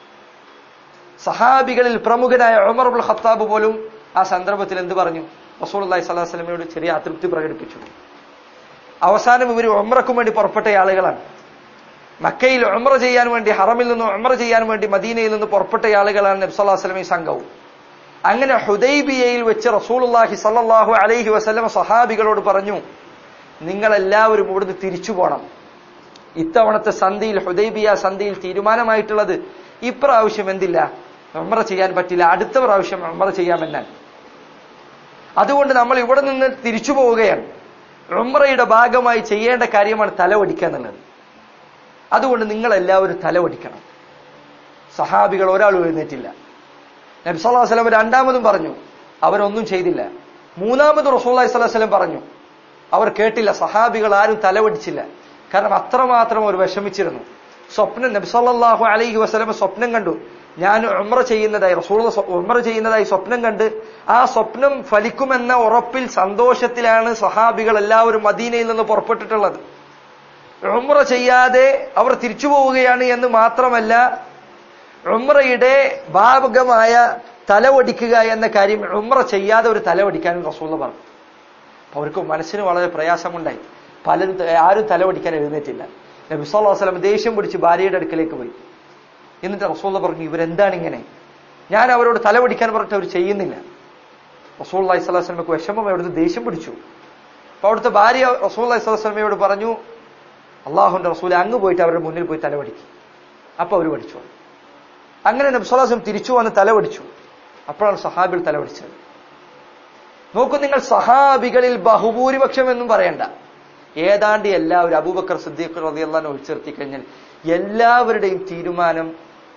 സഹാബികളിൽ പ്രമുഖനായ ഉമർ ഉൽ ഖത്താബ് പോലും ആ സന്ദർഭത്തിൽ എന്ത് പറഞ്ഞു റസൂൽ അള്ളഹി സ്വലാഹു വസ്ലമയോട് ചെറിയ അതൃപ്തി പ്രകടിപ്പിച്ചു അവസാനം ഇവർ ഉമ്രക്കും വേണ്ടി പുറപ്പെട്ട ആളുകളാണ് മക്കയിൽ ഉമ്ര ചെയ്യാൻ വേണ്ടി ഹറമിൽ നിന്ന് ഉമ്ര ചെയ്യാൻ വേണ്ടി മദീനയിൽ നിന്ന് പുറപ്പെട്ട ആളുകളാണ് നബി സല്ലല്ലാഹു അലൈഹി വസല്ലമയും സംഘവും അങ്ങനെ ഹുദൈബിയയിൽ വെച്ച് റസൂലുള്ളാഹി സല്ലല്ലാഹു അലൈഹി വസല്ലമ സഹാബികളോട് പറഞ്ഞു നിങ്ങൾ എല്ലാവരും ഇവിടുന്ന് തിരിച്ചു പോണം ഇത്തവണത്തെ സന്ധിയിൽ ഹുദൈബിയ സന്ധിയിൽ തീരുമാനമായിട്ടുള്ളത് ഇപ്രാവശ്യം എന്തില്ല ഉമ്ര ചെയ്യാൻ പറ്റില്ല അടുത്ത പ്രാവശ്യം ഉമ്ര ചെയ്യാമെന്നാൽ അതുകൊണ്ട് നമ്മൾ ഇവിടെ നിന്ന് തിരിച്ചു പോവുകയാണ് ഉമ്രയുടെ ഭാഗമായി ചെയ്യേണ്ട കാര്യമാണ് തലവടിക്കുക എന്നുള്ളത് അതുകൊണ്ട് നിങ്ങൾ എല്ലാവരും തലവടിക്കണം സഹാബികൾ ഒരാളും എഴുന്നേറ്റില്ല നബി സല്ലല്ലാഹു അലൈഹി വസല്ലം രണ്ടാമതും പറഞ്ഞു അവരൊന്നും ചെയ്തില്ല മൂന്നാമത് റസൂലുള്ളാഹി സ്വല്ലല്ലാഹു അലൈഹി വസല്ലം പറഞ്ഞു അവർ കേട്ടില്ല സഹാബികൾ ആരും തലവടിച്ചില്ല കാരണം അത്രമാത്രം അവർ വിഷമിച്ചിരുന്നു സ്വപ്നം നബി സല്ലല്ലാഹു അലൈഹി വസല്ലം സ്വപ്നം കണ്ടു ഞാൻ ഉംറ ചെയ്യുന്നതായി റസൂൽ ഉംറ ചെയ്യുന്നതായി സ്വപ്നം കണ്ട് ആ സ്വപ്നം ഫലിക്കുമെന്ന ഉറപ്പിൽ സന്തോഷത്തിലാണ് സഹാബികൾ എല്ലാവരും മദീനയിൽ നിന്ന് പുറപ്പെട്ടിട്ടുള്ളത് ഉംറ ചെയ്യാതെ അവർ തിരിച്ചു പോവുകയാണ് എന്ന് മാത്രമല്ല ഉംറയുടെ ഭാഗമായ തലവടിക്കുക എന്ന കാര്യം ഉംറ ചെയ്യാതെ ഒരു തലവടിക്കാനും റസൂൽ പറഞ്ഞു അപ്പൊ അവർക്ക് മനസ്സിന് വളരെ പ്രയാസമുണ്ടായി പലരും ത- ആരും തലവടിക്കാൻ എഴുന്നേറ്റില്ല നബി സല്ലല്ലാഹു അലൈഹി വസല്ലം ദേഷ്യം പിടിച്ച് ഭാര്യയുടെ അടുക്കലേക്ക് പോയി എന്നിട്ട് റസൂൽ പറഞ്ഞു ഇവരെന്താണ് ഇങ്ങനെ ഞാൻ അവരോട് തലവടിക്കാൻ പറഞ്ഞിട്ട് അവർ ചെയ്യുന്നില്ല റസൂൽ അലൈഹി സ്വലാഹു വസ്ലമക്ക് വിഷമം അവിടുന്ന് ദേഷ്യം പിടിച്ചു അപ്പൊ അവിടുത്തെ ഭാര്യ റസൂൽ അലൈഹി സ്വലാഹു വസ്ലമയോട് പറഞ്ഞു അള്ളാഹുന്റെ റസൂൽ അങ്ങ് പോയിട്ട് അവരുടെ മുന്നിൽ പോയി തലവടിക്കും അപ്പൊ അവർ പഠിച്ചു അങ്ങനെ നബ്സുലാസം തിരിച്ചു വന്ന് തലവടിച്ചു അപ്പോഴാണ് സഹാബികൾ തലവടിച്ചത് നോക്കൂ നിങ്ങൾ സഹാബികളിൽ ബഹുഭൂരിപക്ഷം എന്നും പറയണ്ട ഏതാണ്ട് എല്ലാവരും അബൂബക്കർ സിദ്ദീഖ് റളിയല്ലാഹു ഒഴിച്ചിർത്തി കഴിഞ്ഞാൽ എല്ലാവരുടെയും തീരുമാനം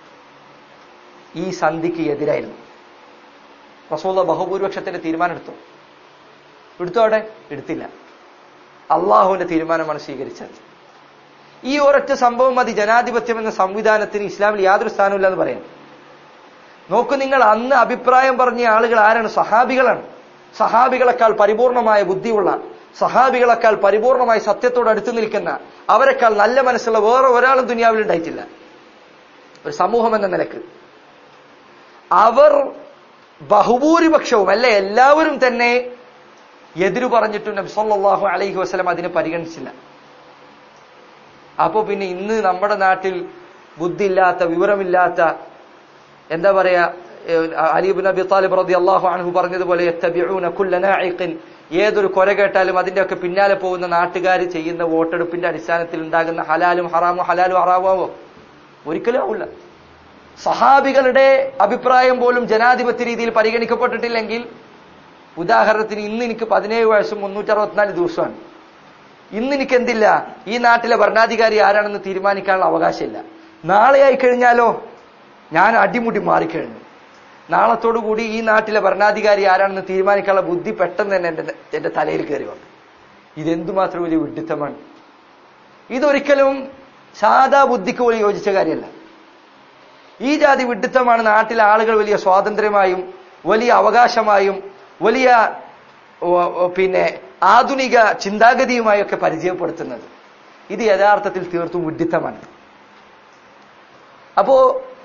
ഈ സന്ധിക്ക് എതിരായിരുന്നു റസൂള്ള ബഹുഭൂരിപക്ഷത്തിന്റെ തീരുമാനം എടുത്തു എടുത്തോ അവിടെ എടുത്തില്ല അള്ളാഹുവിന്റെ തീരുമാനമാണ് സ്വീകരിച്ചത് ഈ ഒരൊറ്റ സംഭവം മതി ജനാധിപത്യം എന്ന സംവിധാനത്തിന് ഇസ്ലാമിൽ യാതൊരു സ്ഥാനമില്ല എന്ന് പറയാം നോക്കൂ നിങ്ങൾ അന്ന് അഭിപ്രായം പറഞ്ഞ ആളുകൾ ആരാണ് സഹാബികളാണ് സഹാബികളെക്കാൾ പരിപൂർണമായ ബുദ്ധിയുള്ള സഹാബികളെക്കാൾ പരിപൂർണമായി സത്യത്തോട് അടുത്തു നിൽക്കുന്ന അവരെക്കാൾ നല്ല മനസ്സുള്ള വേറെ ഒരാളും ദുനിയാവിൽ ഉണ്ടായിട്ടില്ല ഒരു സമൂഹം എന്ന നിലക്ക് അവർ ബഹുഭൂരിപക്ഷവും അല്ലെ എല്ലാവരും തന്നെ എതിരു പറഞ്ഞിട്ടും നബി സല്ലല്ലാഹു അലൈഹി വസല്ലം അതിനെ പരിഗണിച്ചില്ല അപ്പോ പിന്നെ ഇന്ന് നമ്മുടെ നാട്ടിൽ ബുദ്ധിയില്ലാത്ത വിവരമില്ലാത്ത എന്താ പറയാ അലീബ് നബി താലിബ് റതി അള്ളാഹു അൻഹു പറഞ്ഞതുപോലെ യത്തബിഊന കുല്ല നാഇഖിൻ ഏതൊരു കൊല കേട്ടാലും അതിന്റെ ഒക്കെ പിന്നാലെ പോകുന്ന നാട്ടുകാർ ചെയ്യുന്ന വോട്ടെടുപ്പിന്റെ അടിസ്ഥാനത്തിൽ ഉണ്ടാകുന്ന ഹലാലും ഹറാമോ ഹലാലും ഹറാമാവോ ഒരിക്കലും ആവില്ല സഹാബികളുടെ അഭിപ്രായം പോലും ജനാധിപത്യ രീതിയിൽ പരിഗണിക്കപ്പെട്ടിട്ടില്ലെങ്കിൽ ഉദാഹരണത്തിന് ഇന്ന് എനിക്ക് പതിനേഴ് വയസ്സും മുന്നൂറ്റി അറുപത്തിനാല് ദിവസമാണ് ഇന്ന് എനിക്ക് എന്തില്ല ഈ നാട്ടിലെ ഭരണാധികാരി ആരാണെന്ന് തീരുമാനിക്കാനുള്ള അവകാശമില്ല നാളെ ആയി കഴിഞ്ഞാലോ ഞാൻ അടിമുടി മാറിക്കഴിഞ്ഞു നാളത്തോടുകൂടി ഈ നാട്ടിലെ ഭരണാധികാരി ആരാണെന്ന് തീരുമാനിക്കാനുള്ള ബുദ്ധി പെട്ടെന്ന് തന്നെ എന്റെ എന്റെ തലയിൽ കയറി വന്നു ഇതെന്തുമാത്രം വലിയ വിഡിത്തമാണ് ഇതൊരിക്കലും സാധാ ബുദ്ധിക്ക് പോലും യോജിച്ച കാര്യമല്ല ഈ ജാതി വിഡിത്തമാണ് നാട്ടിലെ ആളുകൾ വലിയ സ്വാതന്ത്ര്യമായും വലിയ അവകാശമായും വലിയ ഓ- ഓ- പിന്നെ ആധുനിക ചിന്താഗതിയുമായി ഒക്കെ പരിചയപ്പെടുത്തുന്നത് ഇത് യഥാർത്ഥത്തിൽ തീർത്തും വിഡിത്തമാണ് അപ്പോ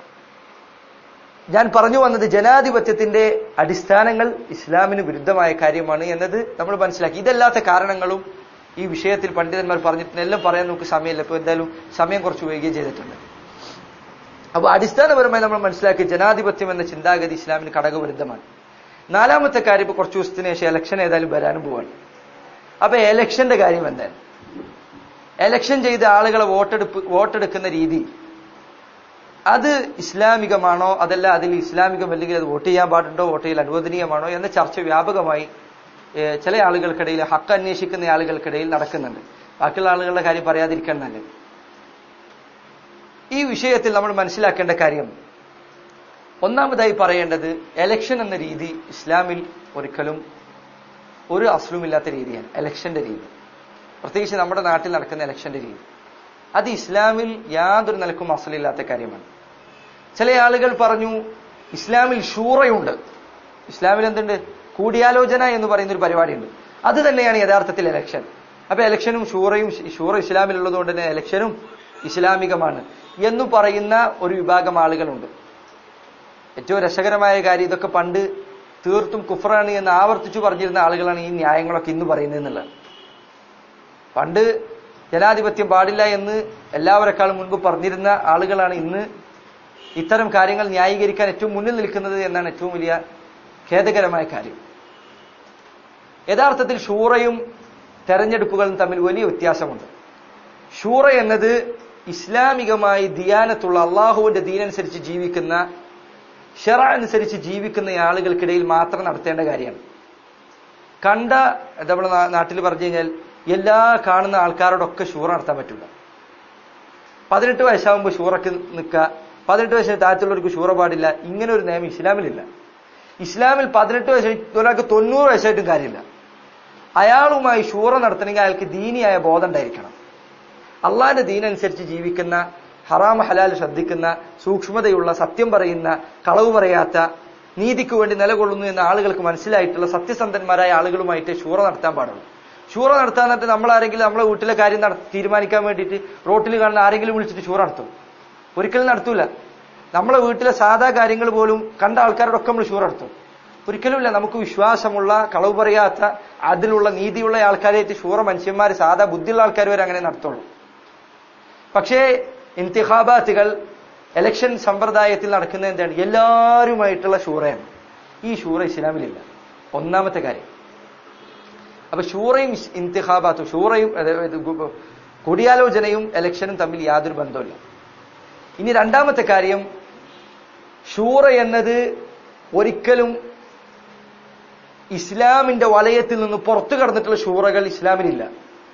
ഞാൻ പറഞ്ഞു വന്നത് ജനാധിപത്യത്തിന്റെ അടിസ്ഥാനങ്ങൾ ഇസ്ലാമിന് വിരുദ്ധമായ കാര്യമാണ് എന്നത് നമ്മൾ മനസ്സിലാക്കി ഇതല്ലാത്ത കാരണങ്ങളും ഈ വിഷയത്തിൽ പണ്ഡിതന്മാർ പറഞ്ഞിട്ടുണ്ട് എല്ലാം പറയാൻ നമുക്ക് സമയമില്ല ഇപ്പൊ എന്തായാലും സമയം കുറച്ച് വൈകുകയും ചെയ്തിട്ടുണ്ട് അപ്പോൾ അടിസ്ഥാനപരമായി നമ്മൾ മനസ്സിലാക്കി ജനാധിപത്യം എന്ന ചിന്താഗതി ഇസ്ലാമിന് ഘടകവിരുദ്ധമാണ് നാലാമത്തെ കാര്യം ഇപ്പൊ കുറച്ച് ദിവസത്തിന് ശേഷം ഇലക്ഷൻ ഏതായാലും വരാനും പോവാണ് അപ്പൊ എലക്ഷന്റെ കാര്യം എന്താണ് എലക്ഷൻ ചെയ്ത ആളുകളെ വോട്ടെടുപ്പ് വോട്ടെടുക്കുന്ന രീതി അത് ഇസ്ലാമികമാണോ അതല്ല അതിൽ ഇസ്ലാമികമല്ലെങ്കിൽ അത് വോട്ട് ചെയ്യാൻ പാടുണ്ടോ വോട്ട് ചെയ്യൽ അനുവദനീയമാണോ എന്ന ചർച്ച വ്യാപകമായി ഏഹ്, ചില ആളുകൾക്കിടയിൽ ഹക്ക് അന്വേഷിക്കുന്ന ആളുകൾക്കിടയിൽ നടക്കുന്നുണ്ട് ബാക്കിയുള്ള ആളുകളുടെ കാര്യം പറയാതിരിക്കാൻ നല്ലത് ഈ വിഷയത്തിൽ നമ്മൾ മനസ്സിലാക്കേണ്ട കാര്യം ഒന്നാമതായി പറയേണ്ടത് എലക്ഷൻ എന്ന രീതി ഇസ്ലാമിൽ ഒരിക്കലും ഒരു അസ്ലുമില്ലാത്ത രീതിയാണ് എലക്ഷന്റെ രീതി പ്രത്യേകിച്ച് നമ്മുടെ നാട്ടിൽ നടക്കുന്ന എലക്ഷന്റെ രീതി അത് ഇസ്ലാമിൽ യാതൊരു നിലക്കും അസലില്ലാത്ത കാര്യമാണ് ചില ആളുകൾ പറഞ്ഞു ഇസ്ലാമിൽ ഷൂറയുണ്ട് ഇസ്ലാമിൽ എന്തുണ്ട് കൂടിയാലോചന എന്ന് പറയുന്ന ഒരു പരിപാടിയുണ്ട് അത് തന്നെയാണ് യഥാർത്ഥത്തിൽ എലക്ഷൻ അപ്പൊ എലക്ഷനും ഷൂറയും ഷൂറ ഇസ്ലാമിലുള്ളതുകൊണ്ട് തന്നെ എലക്ഷനും ഇസ്ലാമികമാണ് എന്ന് പറയുന്ന ഒരു വിഭാഗം ആളുകളുണ്ട് ഏറ്റവും രസകരമായ കാര്യം ഇതൊക്കെ പണ്ട് തീർത്തും കുഫറാണ് എന്ന് ആവർത്തിച്ചു പറഞ്ഞിരുന്ന ആളുകളാണ് ഈ ന്യായങ്ങളൊക്കെ ഇന്ന് പറയുന്നത് എന്നുള്ളത് പണ്ട് ജനാധിപത്യം പാടില്ല എന്ന് എല്ലാവരെക്കാളും മുൻപ് പറഞ്ഞിരുന്ന ആളുകളാണ് ഇന്ന് ഇത്തരം കാര്യങ്ങൾ ന്യായീകരിക്കാൻ ഏറ്റവും മുന്നിൽ നിൽക്കുന്നത് എന്നാണ് ഏറ്റവും വലിയ ഖേദകരമായ കാര്യം യഥാർത്ഥത്തിൽ ഷൂറയും തെരഞ്ഞെടുപ്പുകളും തമ്മിൽ വലിയ വ്യത്യാസമുണ്ട് ഷൂറ എന്നത് ഇസ്ലാമികമായി ദിയാനത്തുള്ള അള്ളാഹുവിന്റെ ദീനനുസരിച്ച് ജീവിക്കുന്ന ഷെറ അനുസരിച്ച് ജീവിക്കുന്ന ആളുകൾക്കിടയിൽ മാത്രം നടത്തേണ്ട കാര്യമാണ് കണ്ട നമ്മുടെ നാ- നാട്ടിൽ പറഞ്ഞു കഴിഞ്ഞാൽ എല്ലാ കാണുന്ന ആൾക്കാരോടൊക്കെ ഷൂറ നടത്താൻ പറ്റില്ല പതിനെട്ട് വയസ്സാകുമ്പോൾ ഷൂറക്ക് നിൽക്കുക പതിനെട്ട് വയസ്സിന് താഴത്തുള്ളവർക്ക് ഷൂറ പാടില്ല ഇങ്ങനെ ഒരു നിയമം ഇസ്ലാമിലില്ല ഇസ്ലാമിൽ പതിനെട്ട് വയസ്സ് ഒരാൾക്ക് തൊണ്ണൂറ് വയസ്സായിട്ടും കാര്യമില്ല അയാളുമായി ഷൂറ നടത്തണമെങ്കിൽ അയാൾക്ക് ദീനിയായ ബോധം ഉണ്ടായിരിക്കണം അള്ളാന്റെ ദീനനുസരിച്ച് ജീവിക്കുന്ന ഹറാം ഹലാൽ ശ്രദ്ധിക്കുന്ന സൂക്ഷ്മതയുള്ള സത്യം പറയുന്ന കളവ് പറയാത്ത നീതിക്ക് വേണ്ടി നിലകൊള്ളുന്നു എന്ന ആളുകൾക്ക് മനസ്സിലായിട്ടുള്ള സത്യസന്ധന്മാരായ ആളുകളുമായിട്ട് ഷൂറ നടത്താൻ പാടുള്ളൂ ഷൂറ നടത്താൻ എന്നിട്ട് നമ്മൾ ആരെങ്കിലും നമ്മളെ വീട്ടിലെ കാര്യം നട- തീരുമാനിക്കാൻ വേണ്ടിയിട്ട് റോട്ടിൽ കാണുന്ന ആരെങ്കിലും വിളിച്ചിട്ട് ഷൂറ നടത്തും ഒരിക്കലും നടത്തൂല നമ്മളെ വീട്ടിലെ സാധാ കാര്യങ്ങൾ പോലും കണ്ട ആൾക്കാരോടൊക്കെ നമ്മൾ ഷൂറ നടത്തും ഒരിക്കലുമില്ല നമുക്ക് വിശ്വാസമുള്ള കളവ് പറയാത്ത അതിലുള്ള നീതിയുള്ള ആൾക്കാരായിട്ട് ഷൂറ മനുഷ്യന്മാർ സാധാ ബുദ്ധിയുള്ള ആൾക്കാർ വരെ അങ്ങനെ നടത്തുള്ളൂ പക്ഷേ ഇന്തിഹാബാത്തുകൾ ഇലക്ഷൻ സമ്പ്രദായത്തിൽ നടക്കുന്ന എന്താണ് എല്ലാവരുമായിട്ടുള്ള ഷൂറയാണ് ഈ ഷൂറ ഇസ്ലാമിലില്ല ഒന്നാമത്തെ കാര്യം അപ്പൊ ഷൂറയും ഇസ്- ഇന്തിഹാബാത്തും ഷൂറയും അതായത് ഗു- കൂടിയാലോചനയും ഇലക്ഷനും തമ്മിൽ യാതൊരു ബന്ധമില്ല ഇനി രണ്ടാമത്തെ കാര്യം ഷൂറ എന്നത് ഒരിക്കലും ഇസ്ലാമിന്റെ വലയത്തിൽ നിന്ന് പുറത്തു കടന്നിട്ടുള്ള ഷൂറകൾ ഇസ്ലാമിലില്ല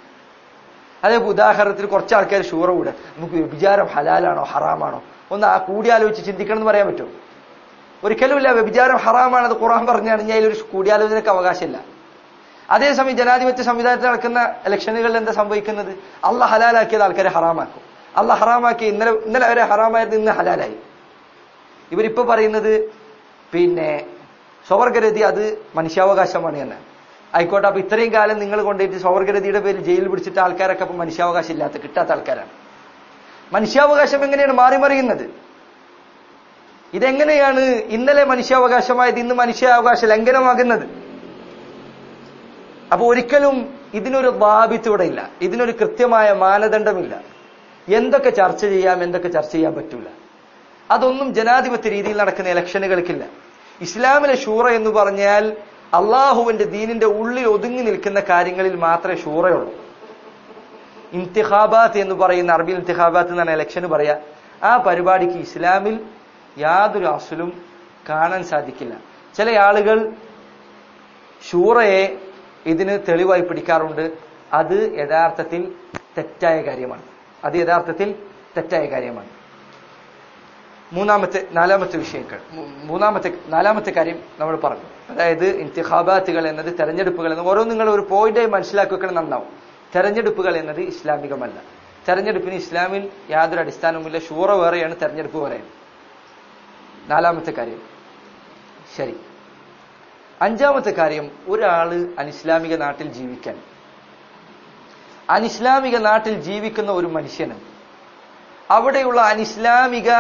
അതേ ഉദാഹരണത്തിന് കുറച്ച് ആൾക്കാർ ഷൂറ കൂടെ നമുക്ക് വ്യഭിചാരം ഹലാലാണോ ഹറാമാണോ ഒന്ന് ആ കൂടിയാലോചിച്ച് ചിന്തിക്കണം എന്ന് പറയാൻ പറ്റുമോ ഒരിക്കലുമില്ല വ്യഭിചാരം ഹറാമാണ് അത് ഖുറാൻ പറഞ്ഞാണെങ്കിൽ അതിലൊരു കൂടിയാലോചനയ്ക്ക് അവകാശമില്ല അതേസമയം ജനാധിപത്യ സംവിധാനത്തിൽ നടക്കുന്ന ഇലക്ഷനുകളിൽ എന്താ സംഭവിക്കുന്നത് അള്ള ഹലാലാക്കിയത് ആൾക്കാരെ ഹറാമാക്കും അള്ള ഹറാമാക്കി ഇന്നലെ ഇന്നലെ വരെ ഹറാമായിരുന്നു ഇന്ന് ഹലാലായി ഇവരിപ്പോ പറയുന്നത് പിന്നെ സ്വവർഗരതി അത് മനുഷ്യാവകാശമാണ് എന്ന് ആയിക്കോട്ടെ അപ്പൊ ഇത്രയും കാലം നിങ്ങൾ കൊണ്ടുപോയിട്ട് സ്വവർഗരതിയുടെ പേരിൽ ജയിലിൽ പിടിച്ചിട്ട് ആൾക്കാരൊക്കെ അപ്പൊ മനുഷ്യാവകാശം ഇല്ലാത്ത കിട്ടാത്ത ആൾക്കാരാണ് മനുഷ്യാവകാശം എങ്ങനെയാണ് മാറി മറിയുന്നത് ഇതെങ്ങനെയാണ് ഇന്നലെ മനുഷ്യാവകാശമായത് ഇന്ന് മനുഷ്യാവകാശ ലംഘനമാകുന്നത് അപ്പൊ ഒരിക്കലും ഇതിനൊരു ബാബിത്ത് ഇവിടെ ഇല്ല ഇതിനൊരു കൃത്യമായ മാനദണ്ഡമില്ല എന്തൊക്കെ ചർച്ച ചെയ്യാം എന്തൊക്കെ ചർച്ച ചെയ്യാൻ പറ്റൂല അതൊന്നും ജനാധിപത്യ രീതിയിൽ നടക്കുന്ന ഇലക്ഷനുകൾക്കില്ല ഇസ്ലാമിലെ ഷൂറ എന്ന് പറഞ്ഞാൽ അള്ളാഹുവിന്റെ ദീനിന്റെ ഉള്ളിൽ ഒതുങ്ങി നിൽക്കുന്ന കാര്യങ്ങളിൽ മാത്രമേ ഷൂറയുള്ളൂ ഇംതിഹാബാത്ത് എന്ന് പറയുന്ന അറബിൽ ഇംതിഹാബാത്ത് എന്നാണ് ഇലക്ഷന് പറയാ ആ പരിപാടിക്ക് ഇസ്ലാമിൽ യാതൊരു അസുലും കാണാൻ സാധിക്കില്ല ചില ആളുകൾ ഷൂറയെ ഇതിന് തെളിവായി പിടിക്കാറുണ്ട് അത് യഥാർത്ഥത്തിൽ തെറ്റായ കാര്യമാണ് അത് യഥാർത്ഥത്തിൽ തെറ്റായ കാര്യമാണ് മൂന്നാമത്തെ നാലാമത്തെ വിഷയങ്ങൾ മൂ- മൂന്നാമത്തെ നാലാമത്തെ കാര്യം നമ്മൾ പറഞ്ഞു അതായത് ഇന്തിഹാബാത്തുകൾ എന്നത് തെരഞ്ഞെടുപ്പുകൾ എന്നത് ഓരോ നിങ്ങൾ ഒരു പോയിന്റായി മനസ്സിലാക്കി വെക്കണം നന്നാവും തെരഞ്ഞെടുപ്പുകൾ എന്നത് ഇസ്ലാമികമല്ല തെരഞ്ഞെടുപ്പിന് ഇസ്ലാമിൽ യാതൊരു അടിസ്ഥാനവുമില്ല ഷൂറ വേറെയാണ് തെരഞ്ഞെടുപ്പ് വേറെയാണ് നാലാമത്തെ കാര്യം ശരി അഞ്ചാമത്തെ കാര്യം ഒരാള് അനിസ്ലാമിക നാട്ടിൽ ജീവിക്കാൻ അനിസ്ലാമിക നാട്ടിൽ ജീവിക്കുന്ന ഒരു മനുഷ്യന് അവിടെയുള്ള അനിസ്ലാമിക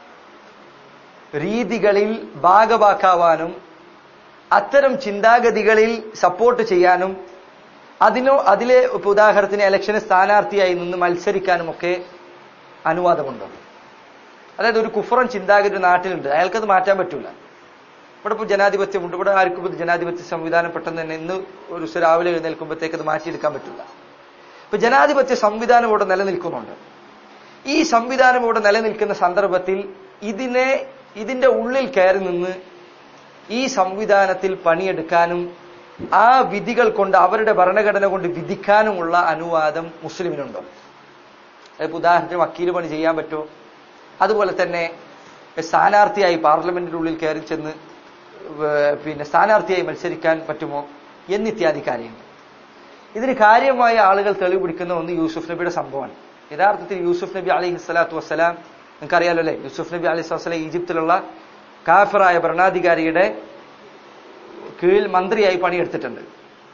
രീതികളിൽ ഭാഗവാക്കാവാനും അത്തരം ചിന്താഗതികളിൽ സപ്പോർട്ട് ചെയ്യാനും അതിനോ അതിലെ ഇപ്പൊ ഉദാഹരണത്തിന് ഇലക്ഷന് സ്ഥാനാർത്ഥിയായി നിന്ന് മത്സരിക്കാനും ഒക്കെ അനുവാദമുണ്ടോ അതായത് ഒരു കുഫറൻ ചിന്താഗതി ഒരു നാട്ടിലുണ്ട് അയാൾക്കത് മാറ്റാൻ പറ്റൂല ഇവിടെ ഇപ്പോൾ ജനാധിപത്യമുണ്ട് ഇവിടെ ആർക്കും ഇത് ജനാധിപത്യ സംവിധാനം പെട്ടെന്ന് തന്നെ ഇന്ന് ഒരു ദിവസം രാവിലെ എഴുന്നേൽക്കുമ്പോഴത്തേക്ക് അത് മാറ്റിയെടുക്കാൻ പറ്റില്ല ഇപ്പൊ ജനാധിപത്യ സംവിധാനം ഇവിടെ നിലനിൽക്കുന്നുണ്ട് ഈ സംവിധാനം ഇവിടെ നിലനിൽക്കുന്ന സന്ദർഭത്തിൽ ഇതിനെ ഇതിന്റെ ഉള്ളിൽ കയറി നിന്ന് ഈ സംവിധാനത്തിൽ പണിയെടുക്കാനും ആ വിധികൾ കൊണ്ട് അവരുടെ ഭരണഘടന കൊണ്ട് വിധിക്കാനുമുള്ള അനുവാദം മുസ്ലിമിനുണ്ടോ അതിപ്പോ ഉദാഹരണത്തിന് വക്കീൽ പണി ചെയ്യാൻ പറ്റുമോ അതുപോലെ തന്നെ സ്ഥാനാർത്ഥിയായി പാർലമെന്റിന്റെ ഉള്ളിൽ കയറി ചെന്ന് വേ- പിന്നെ സ്ഥാനാർത്ഥിയായി മത്സരിക്കാൻ പറ്റുമോ എന്നിത്യാദി കാര്യങ്ങൾ ഇതിന് കാര്യമായ ആളുകൾ തെളിവ് പിടിക്കുന്ന ഒന്ന് യൂസുഫ് നബിയുടെ സംഭവമാണ് യഥാർത്ഥത്തിൽ യൂസുഫ് നബി അലൈഹി സ്വലാത്തു വസ്സലാം നിങ്ങൾക്കറിയാലോ അല്ലേ യൂസുഫ് നബി അലൈഹി സ്വലം ഈജിപ്തിലുള്ള കാഫറായ ഭരണാധികാരിയുടെ കീഴിൽ മന്ത്രിയായി പണിയെടുത്തിട്ടുണ്ട്